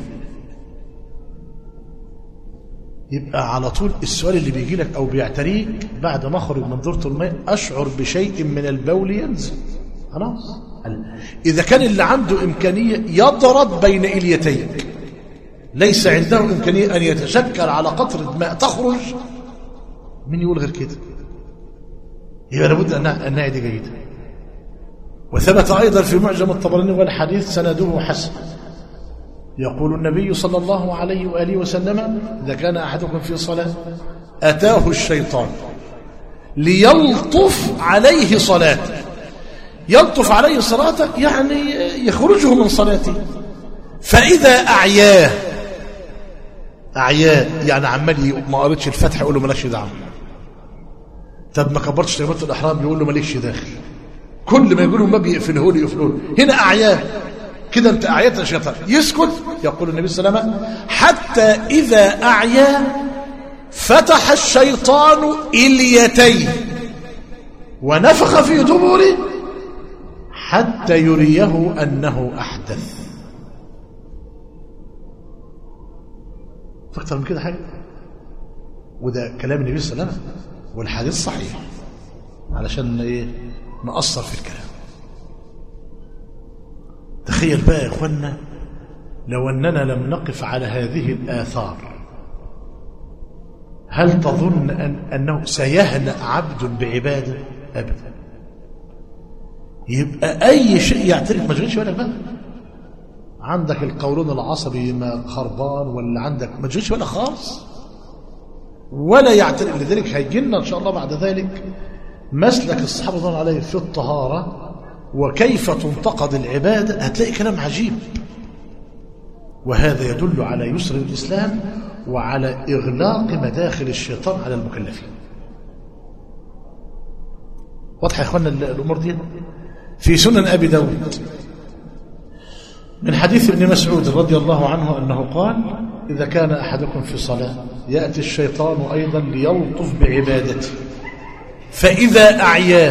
يبقى على طول السؤال اللي بيجي لك أو بيعتريك بعد ما أخرج من دورة الماء أشعر بشيء من البول ينزل خلاص إذا كان اللي عنده إمكانية يضرب بين إليتيك ليس عنده إمكانية أن يتشكل على قطرة ماء تخرج من يقول غير كده يبقى لابد أنها دي جيدة وثبت أيضا في معجم الطبراني والحديث سنده حسن يقول النبي صلى الله عليه وآله وسلم إذا كان أحدكم في صلاة أتاه الشيطان ليلطف عليه صلاته يلطف عليه صلاته يعني يخرجه من صلاته فإذا أعياه أعياه يعني عمال ما قريتش الفتح يقول له مالكش دعوه طب ما كبرتش تكبيره الإحرام يقول له مالكش داخل كل ما يقولوا ما بيقفله لي يقفلوه هنا أعياه كده انت أعيت الشيطان يسكت يقول النبي صلى الله عليه وسلم حتى إذا أعيا فتح الشيطان إليتيه ونفخ في دبره حتى يريه أنه أحدث فاكتر من كده حاجة وده كلام النبي صلى الله عليه وسلم والحديث صحيح علشان ايه نأثر في الكلام تخيل بقى يا اخوانا لو اننا لم نقف على هذه الآثار هل تظن أن أنه سيهنأ عبد بعبادة أبدا يبقى أي شيء يعترف ما تشغلش بالك بقى عندك القولون العصبي ما خربان ولا عندك ما تشغلش بالك خالص ولا يعترف لذلك هيجي لنا إن شاء الله بعد ذلك مسلك الصحابة رضوان عليه في الطهارة وكيف تنتقد العبادة هتلاقي كلام عجيب وهذا يدل على يسر الإسلام وعلى إغلاق مداخل الشيطان على المكلفين واضح يا إخوانا الأمور دي في سنن أبي داود من حديث ابن مسعود رضي الله عنه أنه قال إذا كان أحدكم في صلاة يأتي الشيطان أيضا ليلطف بعبادته فإذا أعياه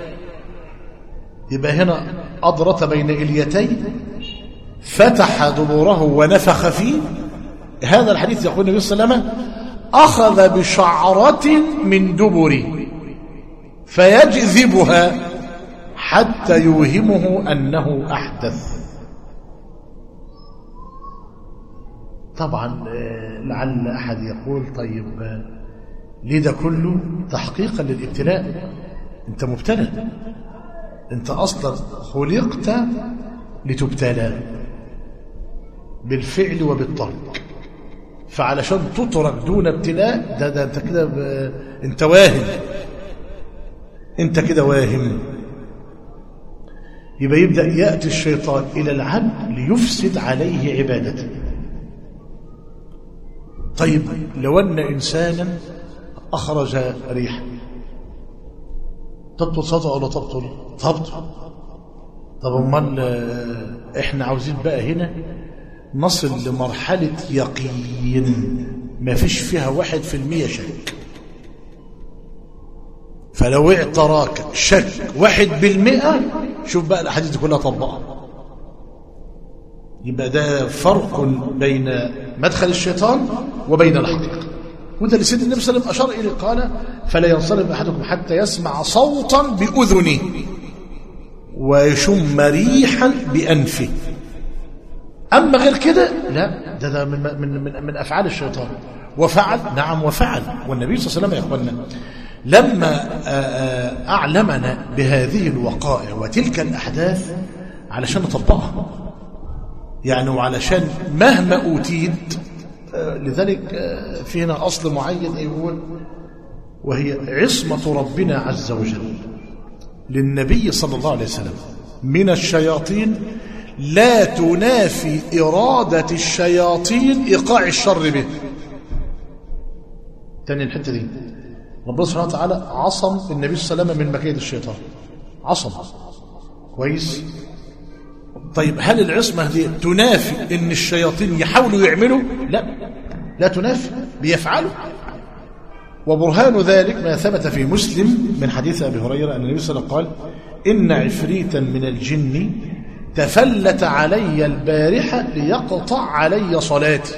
يبقى هنا أضرت بين إليتين فتح دبره ونفخ فيه هذا الحديث يقول النبي صلى الله عليه وسلم أخذ بشعرة من دبري فيجذبها حتى يوهمه أنه أحدث طبعا لعل أحد يقول طيب ليه ده كله تحقيقا للابتلاء انت مبتلى انت اصلا خلقت لتبتلى بالفعل وبالترك فعلشان تترك دون ابتلاء ده, ده انت كده ب... انت واهم انت كده واهم يبقى يبدأ يأتي الشيطان إلى العبد ليفسد عليه عبادته طيب لو أن إنسانا أخرج ريحا تبطل صلاته ولا تبطل تبطل طب امال احنا عاوزين بقى هنا نصل لمرحلة يقين ما فيش فيها واحد في المية شك فلو اعتراك شك واحد بالمئة شوف بقى الأحاديث دي كلها طبقها يبقى ده فرق بين مدخل الشيطان وبين الحقيقة وده اللي سيدنا النبي صلى الله عليه وسلم أشار إليه قال فلا ينصرف أحدكم حتى يسمع صوتا بأذنه ويشم ريحا بأنفه أما غير كده لا ده, ده من, من, من, من أفعال الشيطان وفعل نعم وفعل والنبي صلى الله عليه وسلم يا أخوانا لما أعلمنا بهذه الوقائع وتلك الأحداث علشان نطبقها يعني وعلشان مهما أوتيت لذلك في هنا أصل معين يقول وهي عصمة ربنا عز وجل للنبي صلى الله عليه وسلم من الشياطين لا تنافي إرادة الشياطين إيقاع الشر به تاني الحتة دي ربنا سبحانه وتعالى عصم النبي صلى الله عليه وسلم من مكيد الشيطان عصم كويس طيب هل العصمة دي تنافي ان الشياطين يحاولوا يعملوا لا لا تنافي بيفعلوا وبرهان ذلك ما ثبت في مسلم من حديث أبي هريرة أن النبي صلى الله عليه وسلم قال إن عفريتا من الجن تفلت علي البارحة ليقطع علي صلاتي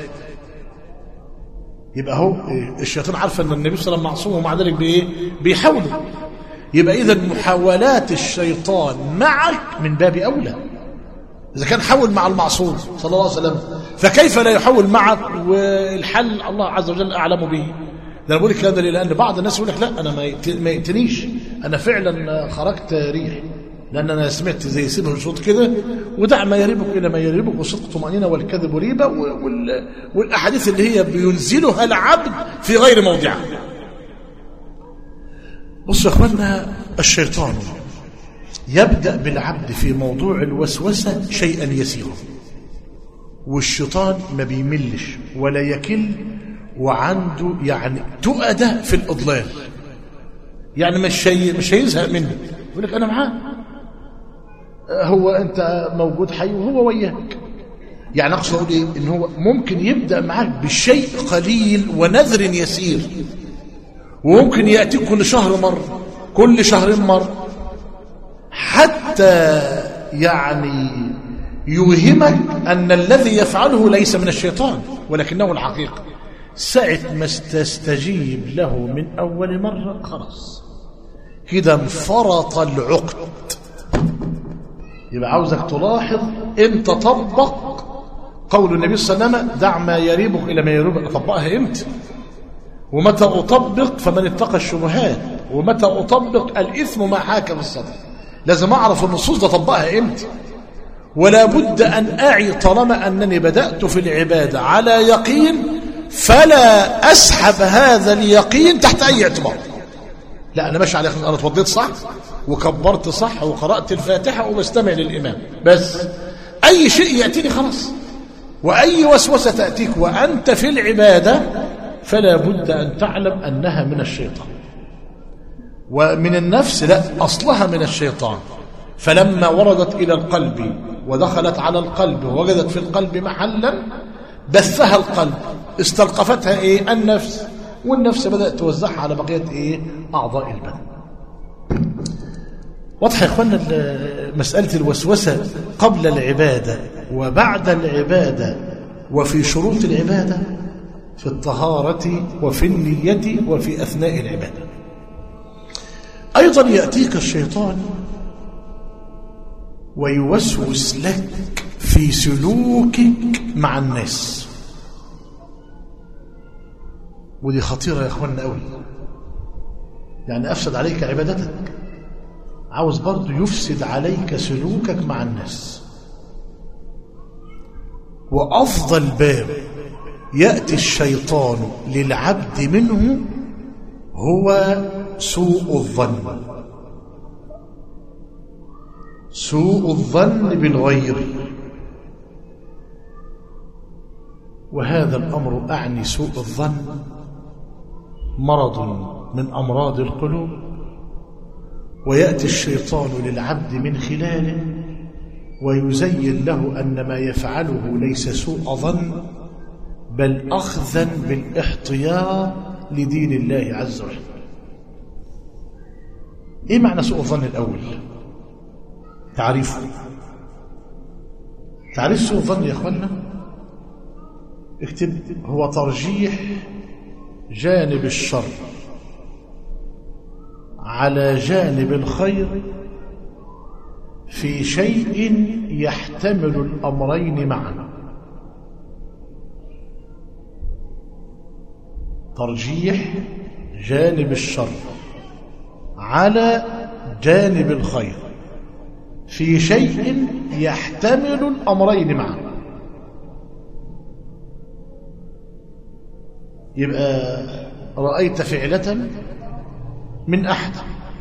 يبقى هو الشيطان عارف أن النبي صلى الله عليه وسلم معصوم ومع ذلك بإيه بيحاول يبقى إذا محاولات الشيطان معك من باب أولى إذا كان حول مع المعصوم صلى الله عليه وسلم فكيف لا يحول معك والحل الله عز وجل أعلم به ده انا بقول الكلام ده ليه لان بعض الناس يقول لك لا انا ما يقتنيش انا فعلا خرجت ريح لأن أنا سمعت زي سيبه الشوط كده ودع ما يريبك إلى ما يريبك وصدق طمأنينة والكذب ريبة وال... والأحاديث اللي هي بينزلها العبد في غير موضعها بصوا يا أخوانا الشيطان يبدأ بالعبد في موضوع الوسوسة شيئا يسيرا والشيطان ما بيملش ولا يكل وعنده يعني تؤدة في الإضلال يعني مش شي مش هيزهق منه يقول لك أنا معاه هو أنت موجود حي وهو وياك يعني أقصد أقول إيه إن هو ممكن يبدأ معاك بشيء قليل ونذر يسير وممكن يأتيك كل شهر مرة كل شهرين مرة حتى يعني يوهمك أن الذي يفعله ليس من الشيطان ولكنه الحقيقة ساعة ما تستجيب له من أول مرة خلاص كده انفرط العقد يبقى عاوزك تلاحظ امتى طبق قول النبي صلى الله عليه وسلم دع ما يريبك إلى ما يريبك أطبقها امتى ومتى أطبق فمن اتقى الشبهات ومتى أطبق الإثم ما حاك في الصدر لازم أعرف النصوص ده طبقها امتى ولا بد أن أعي طالما أنني بدأت في العبادة على يقين فلا أسحب هذا اليقين تحت أي اعتبار لا أنا ماشي على يقين أنا اتوضيت صح وكبرت صح وقرأت الفاتحة وبستمع للإمام بس أي شيء يأتيني خلاص وأي وسوسة تأتيك وأنت في العبادة فلا بد أن تعلم أنها من الشيطان ومن النفس لا أصلها من الشيطان فلما وردت إلى القلب ودخلت على القلب ووجدت في القلب محلا بثها القلب استلقفتها إيه النفس والنفس بدأت توزعها على بقية إيه أعضاء البدن واضح يا إخوانا مسألة الوسوسة قبل العبادة وبعد العبادة وفي شروط العبادة في الطهارة وفي النية وفي أثناء العبادة أيضا يأتيك الشيطان ويوسوس لك في سلوكك مع الناس ودي خطيرة يا أخوانا قوي يعني أفسد عليك عبادتك عاوز برضه يفسد عليك سلوكك مع الناس وأفضل باب يأتي الشيطان للعبد منه هو سوء الظن سوء الظن بالغير وهذا الأمر أعني سوء الظن مرض من أمراض القلوب ويأتي الشيطان للعبد من خلاله ويزين له أن ما يفعله ليس سوء ظن بل أخذا بالاحتياط لدين الله عز وجل إيه معنى سوء الظن الأول تعريفه تعريف سوء الظن يا أخوانا اكتب هو ترجيح جانب الشر على جانب الخير في شيء يحتمل الأمرين معا ترجيح جانب الشر على جانب الخير في شيء يحتمل الأمرين معا يبقى رأيت فعلة من أحد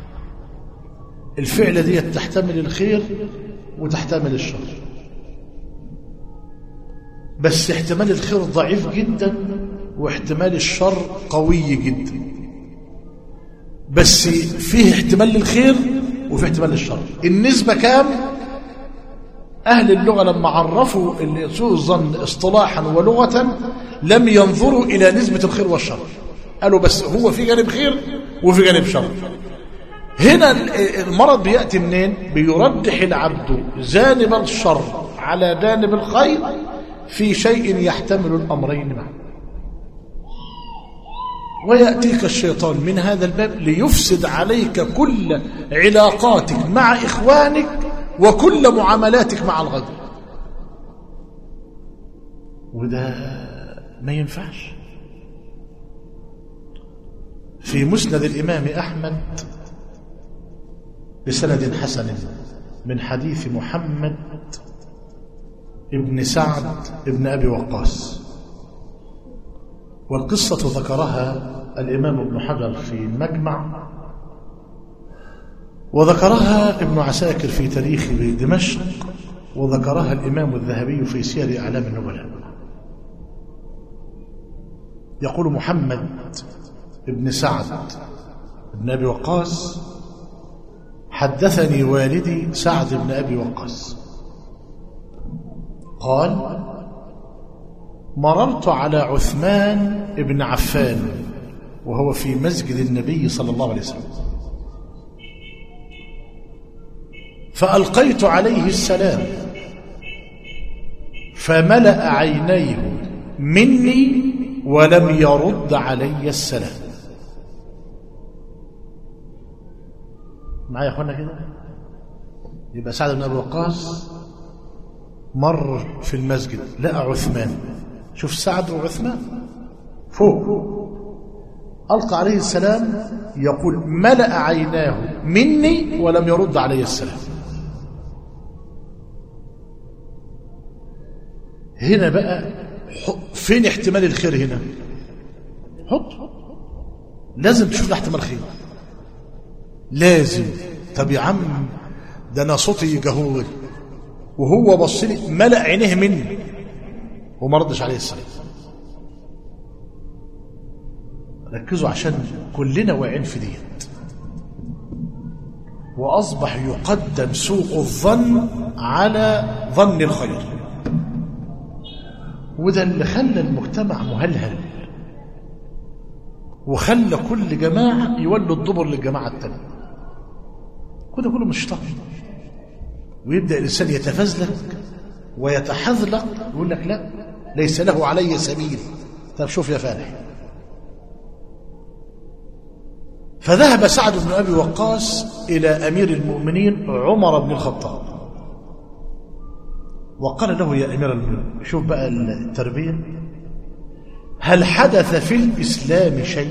الفعلة دي تحتمل الخير وتحتمل الشر بس احتمال الخير ضعيف جدا واحتمال الشر قوي جدا بس فيه احتمال للخير وفيه احتمال للشر النسبة كام أهل اللغة لما عرفوا سوء الظن اصطلاحا ولغة لم ينظروا إلى نسبة الخير والشر قالوا بس هو في جانب خير وفي جانب شر هنا المرض بيأتي منين بيرجح العبد جانب الشر على جانب الخير في شيء يحتمل الأمرين معا ويأتيك الشيطان من هذا الباب ليفسد عليك كل علاقاتك مع إخوانك وكل معاملاتك مع الغير وده ما ينفعش في مسند الإمام أحمد بسند حسن من حديث محمد ابن سعد ابن أبي وقاص والقصة ذكرها الإمام ابن حجر في المجمع وذكرها ابن عساكر في تاريخ دمشق وذكرها الإمام الذهبي في سير أعلام النبلاء يقول محمد ابن سعد بن أبي وقاص حدثني والدي سعد بن أبي وقاص قال مررت على عثمان بن عفان وهو في مسجد النبي صلى الله عليه وسلم فألقيت عليه السلام فملأ عينيه مني ولم يرد علي السلام معايا يا اخوانا كده يبقى سعد بن ابي وقاص مر في المسجد لقى عثمان شوف سعد وعثمان فوق ألقى عليه السلام يقول ملأ عيناه مني ولم يرد علي السلام هنا بقى فين احتمال الخير هنا حط لازم تشوف احتمال خير لازم طب يا عم ده انا صوتي جهور وهو بص لي ملأ عينيه مني وما ردش عليه السلام ركزوا عشان كلنا واعين في ديت واصبح يقدم سوء الظن على ظن الخير وده اللي خلى المجتمع مهلهل وخلى كل جماعة يولوا الدبر للجماعة التانية وده كله مش طبيعي ويبدأ الإنسان يتفزلك ويتحذلق يقول لك لا ليس له علي سبيل طب شوف يا فالح فذهب سعد بن أبي وقاص إلى أمير المؤمنين عمر بن الخطاب وقال له يا أمير المؤمنين شوف بقى التربية هل حدث في الإسلام شيء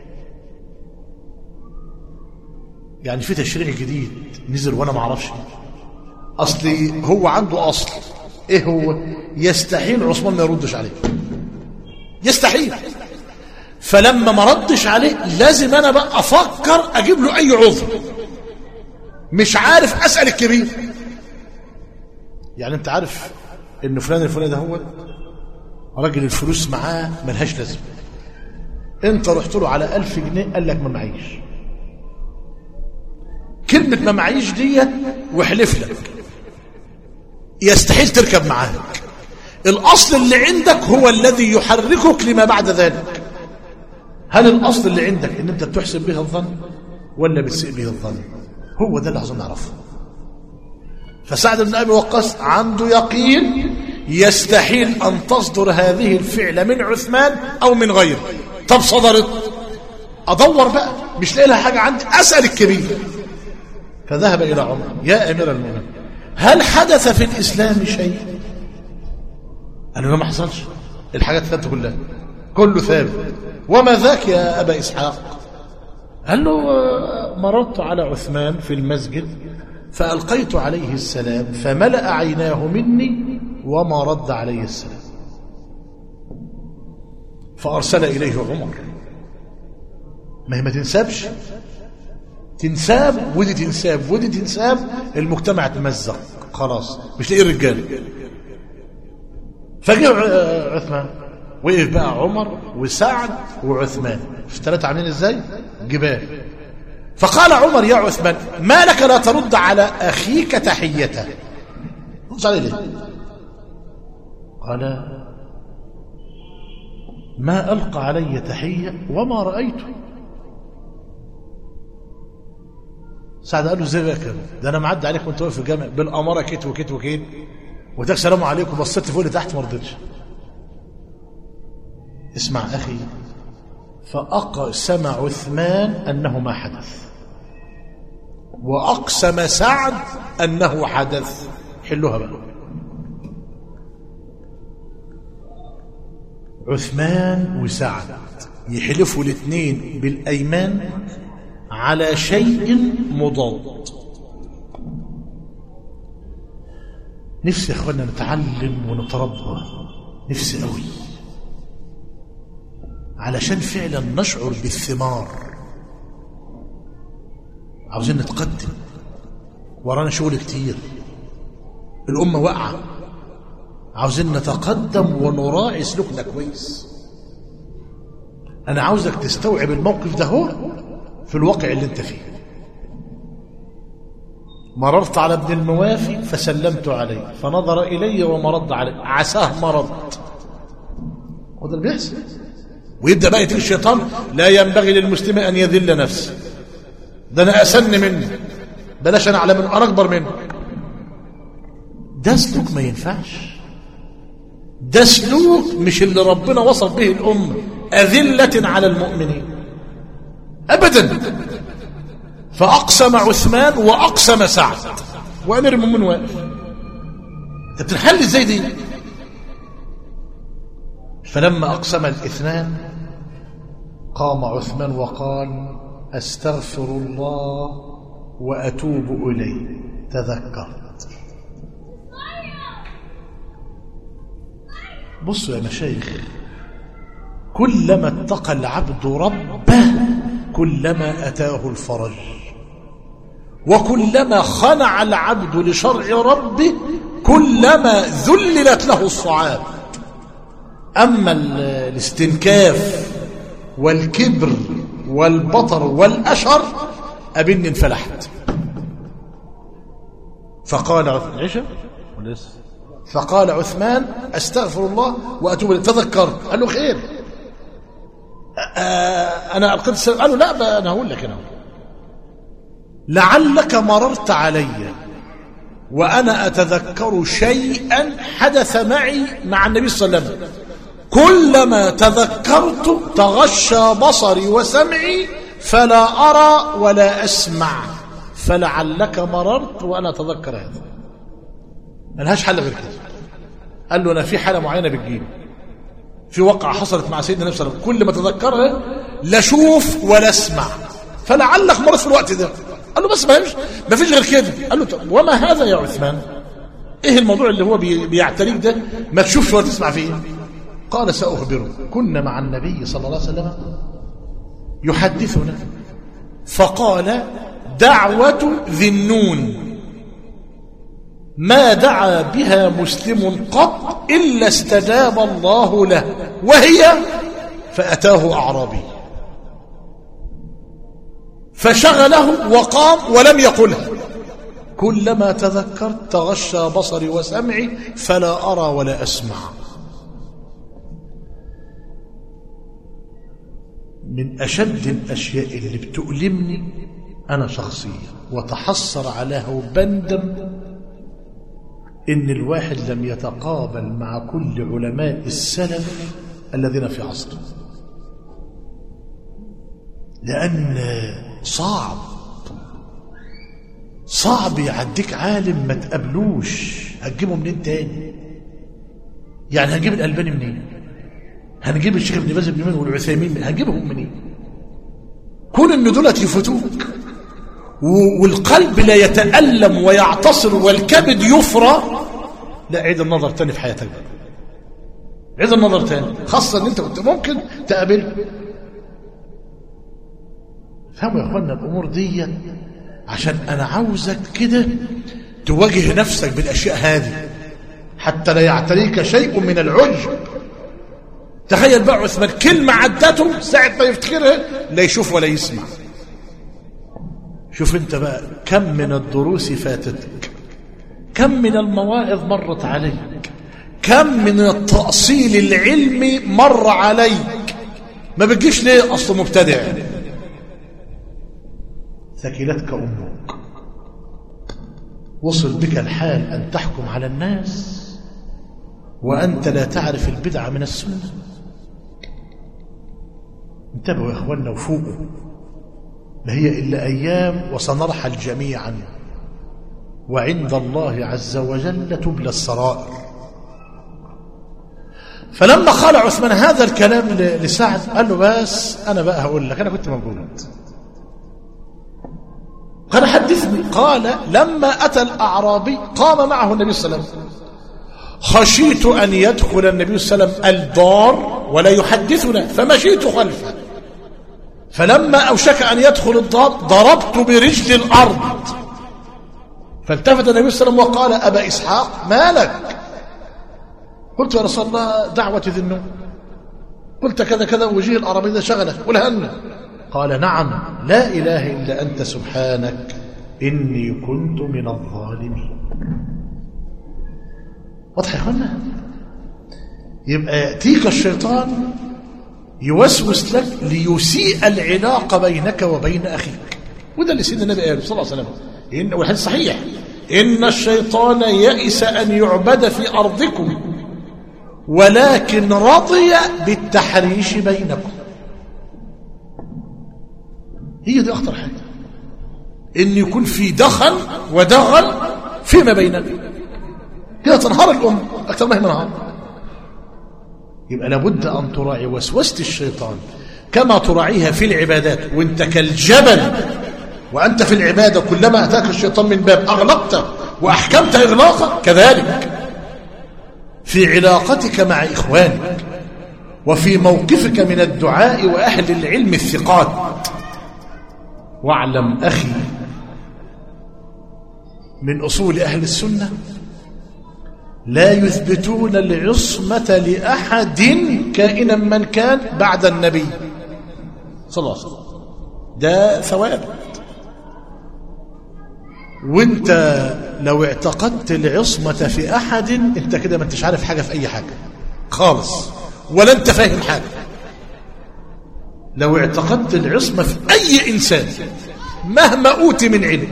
يعني في تشريع جديد نزل وأنا ما اعرفش أصلي هو عنده أصل إيه هو يستحيل عثمان ما يردش عليه يستحيل فلما ما ردش عليه لازم أنا بقى أفكر أجيب له أي عذر مش عارف أسأل الكبير يعني أنت عارف إن فلان الفلاني ده هو راجل الفلوس معاه ملهاش لازمه انت رحت له على ألف جنيه قال لك ما معيش كلمة ما معيش ديت وحلف لك يستحيل تركب معاك الأصل اللي عندك هو الذي يحركك لما بعد ذلك هل الأصل اللي عندك ان انت بتحسن به الظن ولا بتسيء به الظن هو ده اللي عاوزين نعرفه فسعد بن أبي وقاص عنده يقين يستحيل أن تصدر هذه الفعلة من عثمان أو من غيره طب صدرت أدور بقى مش لاقي لها حاجة عندي أسأل الكبير فذهب إلى عمر يا أمير المؤمنين هل حدث في الإسلام شيء قال له ما حصلش الحاجات ثابته كلها كله ثابت وما ذاك يا أبا إسحاق قال له مررت على عثمان في المسجد فألقيت عليه السلام فملأ عيناه مني وما رد عليه السلام فأرسل إليه عمر ما هي ما تنسابش تنساب ودي تنساب ودي تنساب المجتمع تمزق خلاص مش لاقي الرجال فجاء عثمان وقف بقى عمر وسعد وعثمان في ثلاثة عاملين ازاي جبال فقال عمر يا عثمان ما لك لا ترد على أخيك تحيته رد عليه ليه قال ما ألقى علي تحية وما رأيته سعد قال له ازاي بقى كده ده انا معدي عليك وانت واقف في الجامع بالاماره كت وكت وكت وتاك سلام عليكم بصيت فوق لتحت ما رضيتش اسمع اخي فاقسم عثمان انه ما حدث واقسم سعد انه حدث حلوها بقى عثمان وسعد يحلفوا الاثنين بالايمان على شيء مضاد نفسي يا اخوانا نتعلم ونتربى نفسي قوي علشان فعلا نشعر بالثمار عاوزين نتقدم ورانا شغل كتير الأمة واقعة عاوزين نتقدم ونراعي سلوكنا كويس أنا عاوزك تستوعب الموقف ده هو في الواقع اللي انت فيه مررت على ابن الموافي فسلمت عليه فنظر إلي وما رد علي عساه ما رد وده اللي بيحصل ويبدأ بقى يتيجي الشيطان لا ينبغي للمسلم أن يذل نفسه ده أنا أسن منه بلاش أنا أعلى منه أنا أكبر منه ده سلوك ما ينفعش ده سلوك مش اللي ربنا وصف به الأمة أذلة على المؤمنين أبدا فأقسم عثمان وأقسم سعد وأمير المؤمنين واقف أنت بتنحل إزاي دي فلما أقسم الاثنان قام عثمان وقال أستغفر الله وأتوب إليه تذكرت بصوا يا مشايخ كلما اتقى العبد ربه كلما أتاه الفرج وكلما خنع العبد لشرع ربه كلما ذللت له الصعاب أما الاستنكاف والكبر والبطر والأشر أبني انفلحت فقال عثمان فقال عثمان استغفر الله واتوب اليه تذكرت قال له خير انا القيت السلام قال له لا انا هقول لك انا لعلك مررت علي وانا اتذكر شيئا حدث معي مع النبي صلى الله عليه وسلم كلما تذكرت تغشى بصري وسمعي فلا ارى ولا اسمع فلعلك مررت وانا اتذكر هذا ملهاش حل غير كده قال له انا في حاله معينه بتجيني في وقعه حصلت مع سيدنا النبي صلى الله عليه وسلم كل ما تذكرها لا اشوف ولا اسمع فلعلك مرت في الوقت ده قال له بس ما فيش ما فيش غير كده قال له طب وما هذا يا عثمان ايه الموضوع اللي هو بيعتريك ده ما تشوفش ولا تسمع فيه قال ساخبره كنا مع النبي صلى الله عليه وسلم يحدثنا فقال دعوه ذي النون ما دعا بها مسلم قط إلا استجاب الله له وهي فأتاه أعرابي فشغله وقام ولم يقلها كلما تذكرت تغشى بصري وسمعي فلا أرى ولا أسمع من أشد الأشياء اللي بتؤلمني أنا شخصيا وتحسر عليها وبندم إن الواحد لم يتقابل مع كل علماء السلف الذين في عصره لأن صعب صعب يعديك عالم ما تقابلوش هتجيبه منين تاني يعني هنجيب الألباني منين هنجيب الشيخ ابن باز بن والعثيمين هنجيبهم منين كون ان دولت يفوتوك والقلب لا يتألم ويعتصر والكبد يفرى لا عيد النظر تاني في حياتك بقى عيد النظر تاني خاصة ان انت كنت ممكن تقابله فهموا يا اخوانا الامور دي عشان انا عاوزك كده تواجه نفسك بالاشياء هذه حتى لا يعتريك شيء من العجب تخيل بقى عثمان كلمة عدته ساعة ما يفتكرها لا يشوف ولا يسمع شوف انت بقى كم من الدروس فاتتك كم من المواعظ مرت عليك كم من التأصيل العلمي مر عليك ما بتجيش ليه أصل مبتدع ثكلتك أمك وصل بك الحال أن تحكم على الناس وأنت لا تعرف البدعة من السنة انتبهوا يا أخوانا وفوقوا ما هي إلا أيام وسنرحل جميعا وعند الله عز وجل تبلى السرائر فلما قال عثمان هذا الكلام لسعد قال له بس أنا بقى هقول لك أنا كنت موجود قال حدثني قال لما أتى الأعرابي قام معه النبي صلى الله عليه وسلم خشيت أن يدخل النبي صلى الله عليه وسلم الدار ولا يحدثنا فمشيت خلفه فلما أوشك أن يدخل الدار ضربت برجل الأرض فالتفت النبي صلى الله عليه وسلم وقال أبا إسحاق ما لك قلت يا رسول الله دعوة ذي النوم قلت كذا كذا وجيه الأعرابي ده شغله قلهن قال نعم لا إله إلا أنت سبحانك إني كنت من الظالمين واضح يا اخوانا يبقى يأتيك الشيطان يوسوس لك ليسيء العلاقة بينك وبين أخيك وده اللي سيدنا النبي قال صلى الله عليه وسلم إن والحديث صحيح إن الشيطان يئس أن يعبد في أرضكم ولكن رضي بالتحريش بينكم هي دي أخطر حاجة إن يكون في دخل ودغل فيما بيننا كده تنهار الأم أكثر ما هي منهار يبقى لابد أن تراعي وسوسة الشيطان كما تراعيها في العبادات وانت كالجبل وأنت في العبادة كلما أتاك الشيطان من باب أغلقته وأحكمت إغلاقه كذلك في علاقتك مع إخوانك وفي موقفك من الدعاء وأهل العلم الثقات واعلم أخي من أصول أهل السنة لا يثبتون العصمة لأحد كائنا من كان بعد النبي صلى الله عليه وسلم ده ثوابت وانت لو اعتقدت العصمة في أحد انت كده ما انتش عارف حاجة في أي حاجة خالص ولا انت فاهم حاجة لو اعتقدت العصمة في أي إنسان مهما أوتي من علم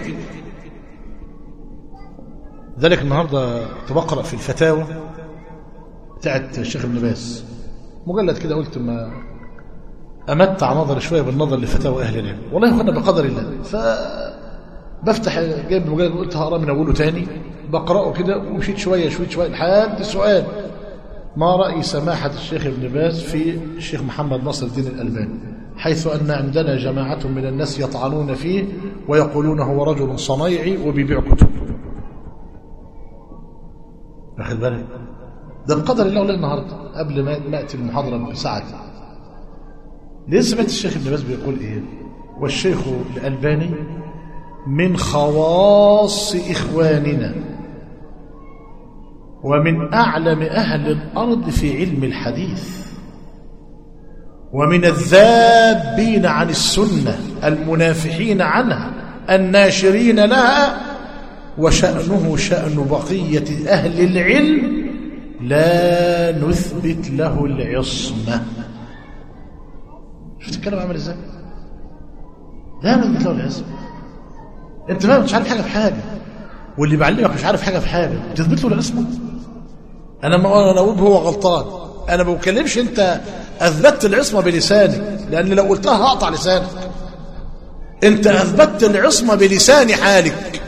ذلك النهاردة تبقرأ في الفتاوى بتاعت الشيخ ابن باز مجلد كده قلت ما أمتع نظر شوية بالنظر لفتاوى أهل العلم والله كنا بقدر الله ف بفتح جايب المجلد قلت هقرا من أوله تاني بقرأه كده ومشيت شوية شوية شوية لحد السؤال ما رأي سماحة الشيخ ابن باز في الشيخ محمد ناصر الدين الألباني حيث أن عندنا جماعة من الناس يطعنون فيه ويقولون هو رجل صنيعي وبيبيع كتب واخد بالك ده بقدر الله ولا النهارده قبل ما ناتي المحاضره بساعه ليه سمعت الشيخ ابن باز بيقول ايه والشيخ الالباني من خواص اخواننا ومن اعلم اهل الارض في علم الحديث ومن الذابين عن السنه المنافحين عنها الناشرين لها وشأنه شأن بقية أهل العلم لا نثبت له العصمة شفت الكلام عامل ازاي لا نثبت له العصمة انت ما مش عارف حاجة في حاجة واللي بعلمك مش عارف حاجة في حاجة تثبت له العصمة انا ما انا هو غلطان انا ما بكلمش انت اثبتت العصمة بلسانك لان لو قلتها هقطع لسانك انت اثبتت العصمة بلسان حالك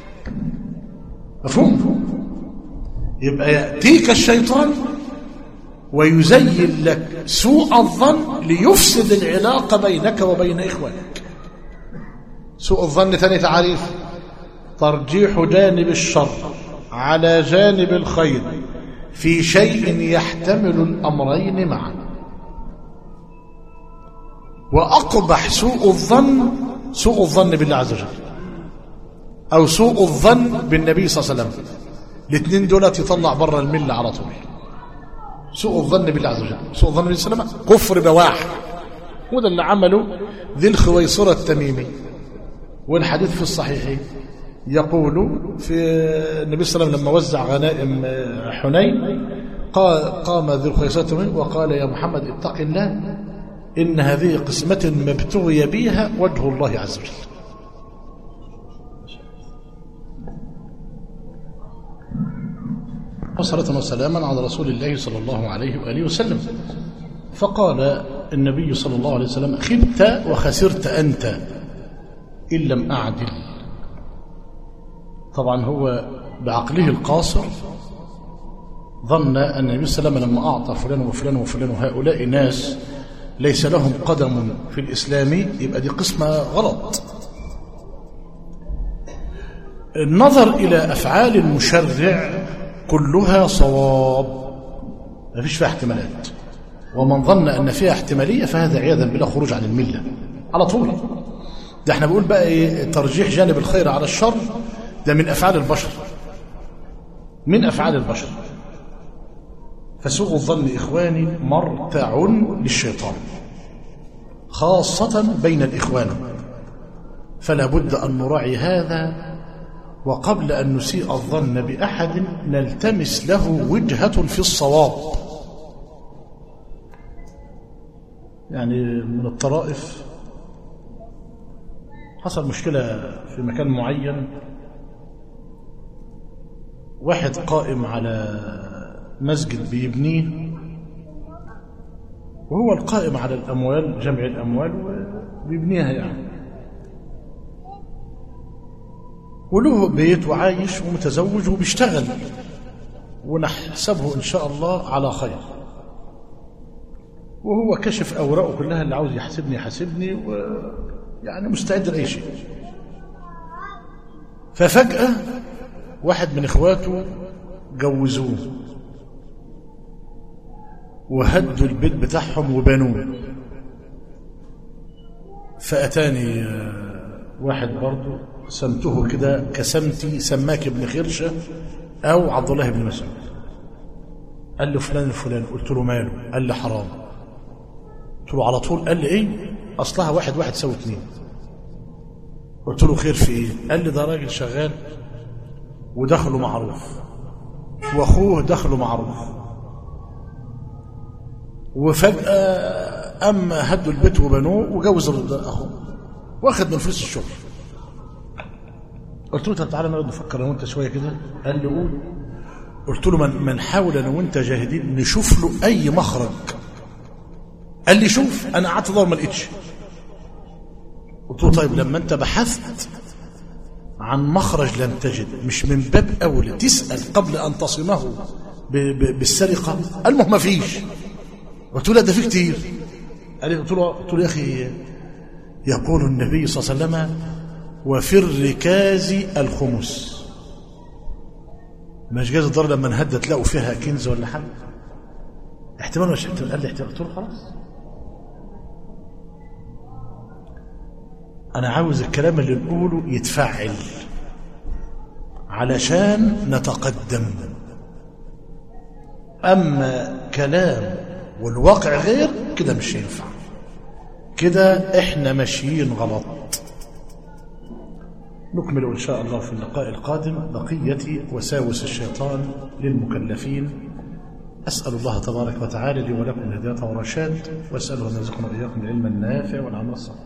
مفهوم يبقى يأتيك الشيطان ويزين لك سوء الظن ليفسد العلاقة بينك وبين إخوانك سوء الظن ثاني تعريف ترجيح جانب الشر على جانب الخير في شيء يحتمل الأمرين معا وأقبح سوء الظن سوء الظن بالله عز وجل أو سوء الظن بالنبي صلى الله عليه وسلم الاثنين دولت يطلع بره الملة على طول سوء الظن بالله عز وجل سوء الظن بالله صلى الله عليه وسلم كفر بواح وده اللي عمله ذي الخويصرة التميمي والحديث في الصحيحين يقول في النبي صلى الله عليه وسلم لما وزع غنائم حنين قام ذي الخويصرة التميمي وقال يا محمد اتق الله إن هذه قسمة ما ابتغي بها وجه الله عز وجل وصلاة وسلاما على رسول الله صلى الله عليه وآله وسلم فقال النبي صلى الله عليه وسلم خبت وخسرت أنت إن لم أعدل طبعا هو بعقله القاصر ظن أن النبي صلى الله عليه وسلم لما أعطى فلان وفلان وفلان وهؤلاء ناس ليس لهم قدم في الإسلام يبقى دي قسمة غلط النظر إلى أفعال المشرع كلها صواب ما فيش فيها احتمالات ومن ظن أن فيها احتمالية فهذا عياذا بالله خروج عن الملة على طول ده احنا بنقول بقى ايه ترجيح جانب الخير على الشر ده من أفعال البشر من أفعال البشر فسوء الظن إخواني مرتع للشيطان خاصة بين الإخوان فلا بد أن نراعي هذا وقبل أن نسيء الظن بأحد نلتمس له وجهة في الصواب يعني من الطرائف حصل مشكلة في مكان معين واحد قائم على مسجد بيبنيه وهو القائم على الأموال جمع الأموال وبيبنيها يعني وله بيت وعايش ومتزوج وبيشتغل ونحسبه إن شاء الله على خير وهو كشف أوراقه كلها اللي عاوز يحاسبني يحاسبني ويعني مستعد لأي شيء ففجأة واحد من إخواته جوزوه وهدوا البيت بتاعهم وبنوه فأتاني واحد برضه سمته كده كسمتي سماك ابن خرشة أو عبد الله بن مسعود قال له فلان الفلان قلت له ماله قال لي حرام قلت له على طول قال لي ايه اصلها واحد واحد سوي اتنين قلت له خير في ايه قال لي ده راجل شغال ودخله معروف واخوه دخله معروف وفجأة أما هدوا البيت وبنوه وجوز أخوه واخد من فلوس الشغل قلت له طب تعالى نقعد نفكر انا وانت شويه كده قال لي قول قلت له من, من حاول انا وانت جاهدين نشوف له اي مخرج قال لي شوف انا قعدت ادور ما لقيتش قلت له طيب لما انت بحثت عن مخرج لم تجد مش من باب اولى تسال قبل ان تصمه بالسرقه قال ما فيش قلت له ده في كتير قال لي قلت له قلت له يا اخي يقول النبي صلى الله عليه وسلم وفي الركاز الخمس مش جاز الدار لما نهدى تلاقوا فيها كنز ولا حاجه احتمال مش احتمال قال لي احتمال قلت له خلاص انا عاوز الكلام اللي نقوله يتفعل علشان نتقدم اما كلام والواقع غير كده مش ينفع كده احنا ماشيين غلط نكمل إن شاء الله في اللقاء القادم بقية وساوس الشيطان للمكلفين أسأل الله تبارك وتعالى لي ولكم الهداية والرشاد وأسأله أن يرزقنا وإياكم العلم النافع والعمل الصالح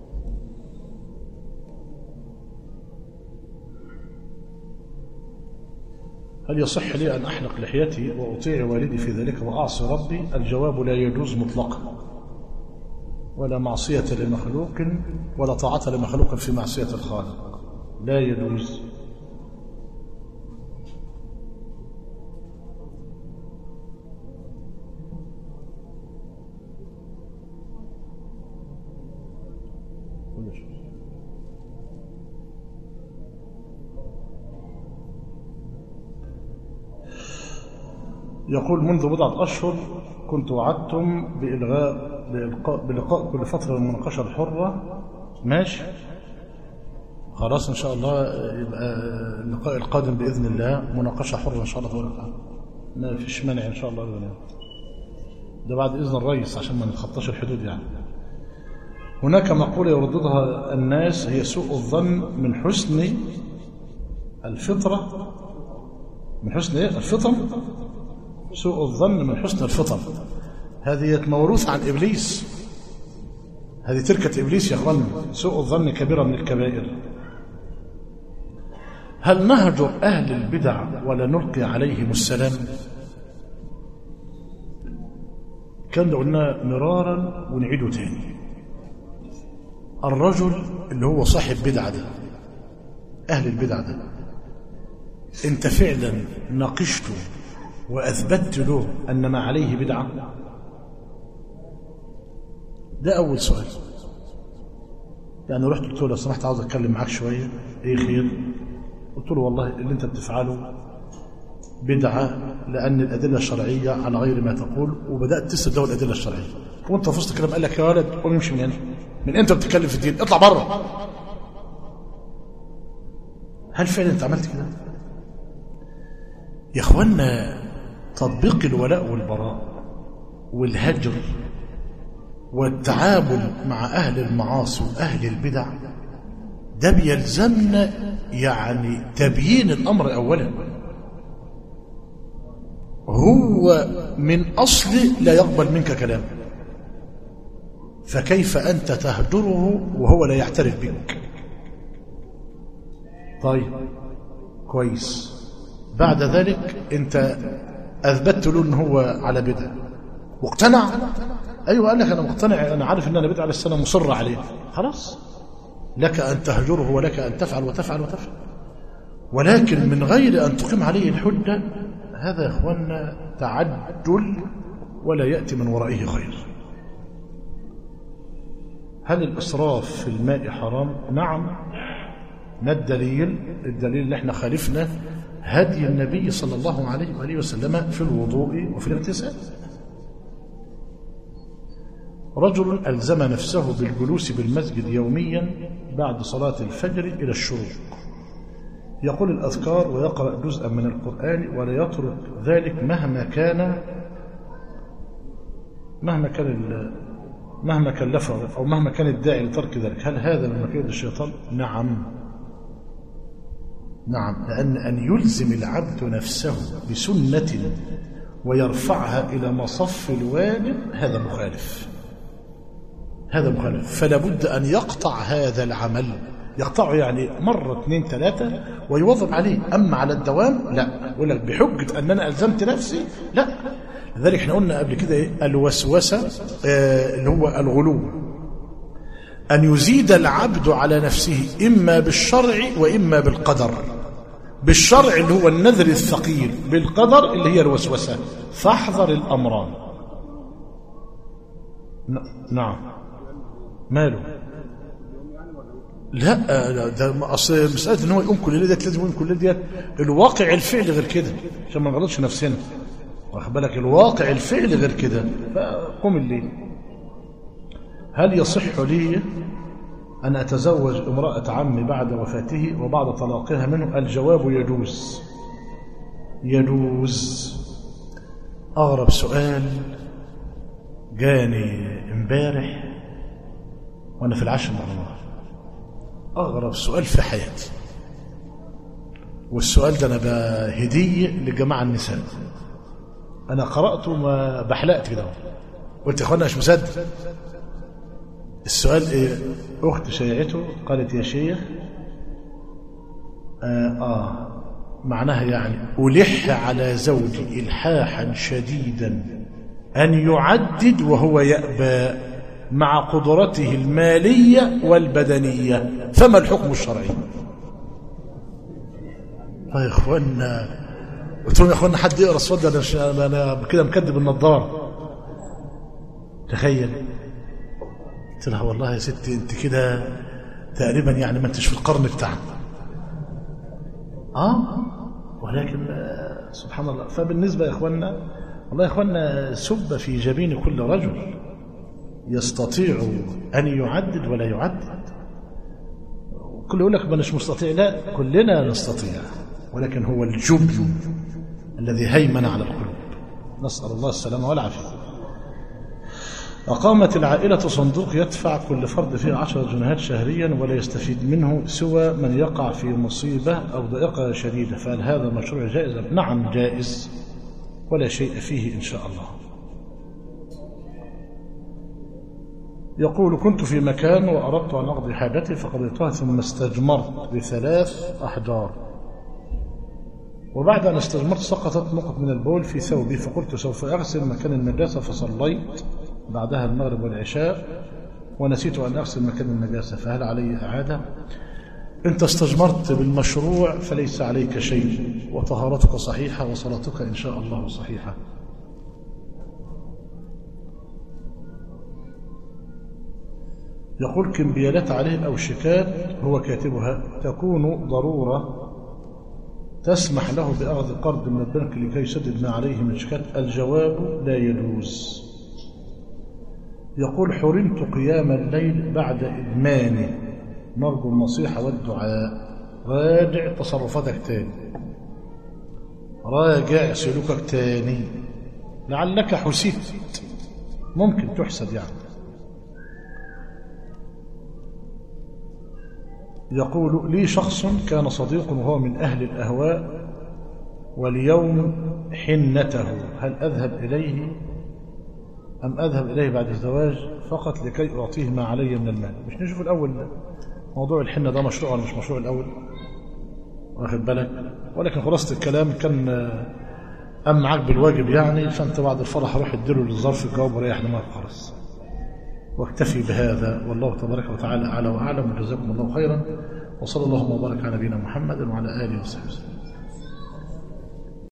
هل يصح لي أن أحلق لحيتي وأطيع والدي في ذلك وأعصي ربي الجواب لا يجوز مطلقا ولا معصية لمخلوق ولا طاعة لمخلوق في معصية الخالق لا يجوز يقول منذ بضعة أشهر كنت وعدتم بإلغاء بلقاء كل فترة المناقشة الحرة ماشي خلاص إن شاء الله يبقى اللقاء القادم بإذن الله مناقشة حرة إن شاء الله تبارك وتعالى ما فيش مانع إن شاء الله بنا. ده بعد إذن الرئيس عشان ما نتخطاش الحدود يعني هناك مقولة يرددها الناس هي سوء الظن من حسن الفطرة من حسن إيه؟ الفطر سوء الظن من حسن الفطر هذه موروث عن إبليس هذه تركة إبليس يا أخوان سوء الظن كبيرة من الكبائر هل نهجر أهل البدع ولا نلقي عليهم السلام كان قلنا مرارا ونعيده تاني الرجل اللي هو صاحب بدعة ده أهل البدع ده انت فعلا ناقشته وأثبتت له أن ما عليه بدعة ده أول سؤال يعني رحت قلت له لو سمحت عاوز أتكلم معاك شوية إيه خير قلت له والله اللي انت بتفعله بدعة لأن الأدلة الشرعية على غير ما تقول وبدأت تسرد له الأدلة الشرعية وانت في وسط كلام قال لك يا ولد قوم امشي من هنا من انت بتتكلم في الدين اطلع بره هل فعلا انت عملت كده يا اخوانا تطبيق الولاء والبراء والهجر والتعامل مع أهل المعاصي وأهل البدع ده بيلزمنا يعني تبيين الأمر أولا هو من أصل لا يقبل منك كلام فكيف أنت تهجره وهو لا يعترف بك طيب كويس بعد ذلك أنت أثبتت له أنه هو على بدعة واقتنع أيوة قال لك أنا مقتنع أنا عارف أن أنا بدعة بس أنا مصر عليه خلاص لك أن تهجره ولك أن تفعل وتفعل وتفعل ولكن من غير أن تقيم عليه الحجة هذا يا إخواننا تعجل ولا يأتي من ورائه خير هل الإسراف في الماء حرام؟ نعم ما الدليل؟ الدليل اللي احنا خالفنا هدي النبي صلى الله عليه وآله وسلم في الوضوء وفي الاغتسال رجل ألزم نفسه بالجلوس بالمسجد يوميا بعد صلاة الفجر إلى الشروق يقول الأذكار ويقرأ جزءا من القرآن ولا يترك ذلك مهما كان مهما كان مهما كلفه أو مهما كان الداعي لترك ذلك هل هذا من مكيد الشيطان؟ نعم نعم لأن أن يلزم العبد نفسه بسنة ويرفعها إلى مصف الواجب هذا مخالف هذا مخالف فلا بد أن يقطع هذا العمل يقطعه يعني مرة اثنين ثلاثة ويواظب عليه أما على الدوام لا يقول لك بحجة أن أنا ألزمت نفسي لا لذلك احنا قلنا قبل كده ايه الوسوسة آه اللي هو الغلو أن يزيد العبد على نفسه إما بالشرع وإما بالقدر بالشرع اللي هو النذر الثقيل بالقدر اللي هي الوسوسة فاحذر الأمران نعم ماله لا ده اصل مساله ان هو يقوم كل ليله ديت لازم يقوم كل ليله ديت الواقع الفعلي غير كده عشان ما نغلطش نفسنا واخد بالك الواقع الفعلي غير كده فقم الليل هل يصح لي أن أتزوج امرأة عمي بعد وفاته وبعد طلاقها منه الجواب يجوز يجوز أغرب سؤال جاني امبارح وأنا في العشر مع الله أغرب سؤال في حياتي والسؤال ده أنا بهدية لجماعة النساء أنا قرأته ما بحلقت كده قلت يا أخوانا مش مصدق السؤال إيه أخت شيعته قالت يا شيخ آه, آه معناها يعني ألح على زوجي إلحاحا شديدا أن يعدد وهو يأبى مع قدرته المالية والبدنية فما الحكم الشرعي يا إخوانا قلت لهم يا إخوانا حد يقرأ الصوت ده أنا كده مكدب النظارة تخيل قلت لها والله يا ستي انت كده تقريبا يعني ما انتش في القرن بتاعنا اه ولكن سبحان الله فبالنسبه يا اخواننا والله يا اخواننا سب في جبين كل رجل يستطيع ان يعدد ولا يعدد كل يقول لك ما مش مستطيع لا كلنا نستطيع ولكن هو الجبن الذي هيمن على القلوب نسال الله السلامه والعافيه أقامت العائلة صندوق يدفع كل فرد فيه عشرة جنيهات شهريا ولا يستفيد منه سوى من يقع في مصيبة أو ضائقة شديدة فهل هذا مشروع جائز؟ نعم جائز ولا شيء فيه إن شاء الله يقول كنت في مكان وأردت أن أقضي حاجتي فقضيتها ثم استجمرت بثلاث أحجار وبعد أن استجمرت سقطت نقط من البول في ثوبي فقلت سوف أغسل مكان النجاسة فصليت بعدها المغرب والعشاء ونسيت أن أغسل مكان النجاسة فهل علي إعادة أنت استجمرت بالمشروع فليس عليك شيء وطهارتك صحيحة وصلاتك إن شاء الله صحيحة يقول كمبيالات عليه أو شكات هو كاتبها تكون ضرورة تسمح له بأخذ قرض من البنك لكي يسدد ما عليه من شكات الجواب لا يجوز يقول حرمت قيام الليل بعد إدمانه نرجو النصيحة والدعاء راجع تصرفاتك تاني راجع سلوكك تاني لعلك حسيت ممكن تحسد يعني يقول لي شخص كان صديق وهو من أهل الأهواء واليوم حنته هل أذهب إليه أم أذهب إليه بعد الزواج فقط لكي أعطيه ما علي من المال مش نشوف الأول موضوع الحنة ده مشروع ولا مش مشروع الأول واخد بالك ولكن خلاصة الكلام كان أم معاك بالواجب يعني فأنت بعد الفرح روح اديله للظرف الجواب وريح دماغك خلاص واكتفي بهذا والله تبارك وتعالى أعلى وأعلم وجزاكم الله خيرا وصلى الله وبارك على نبينا محمد وعلى آله وصحبه وسلم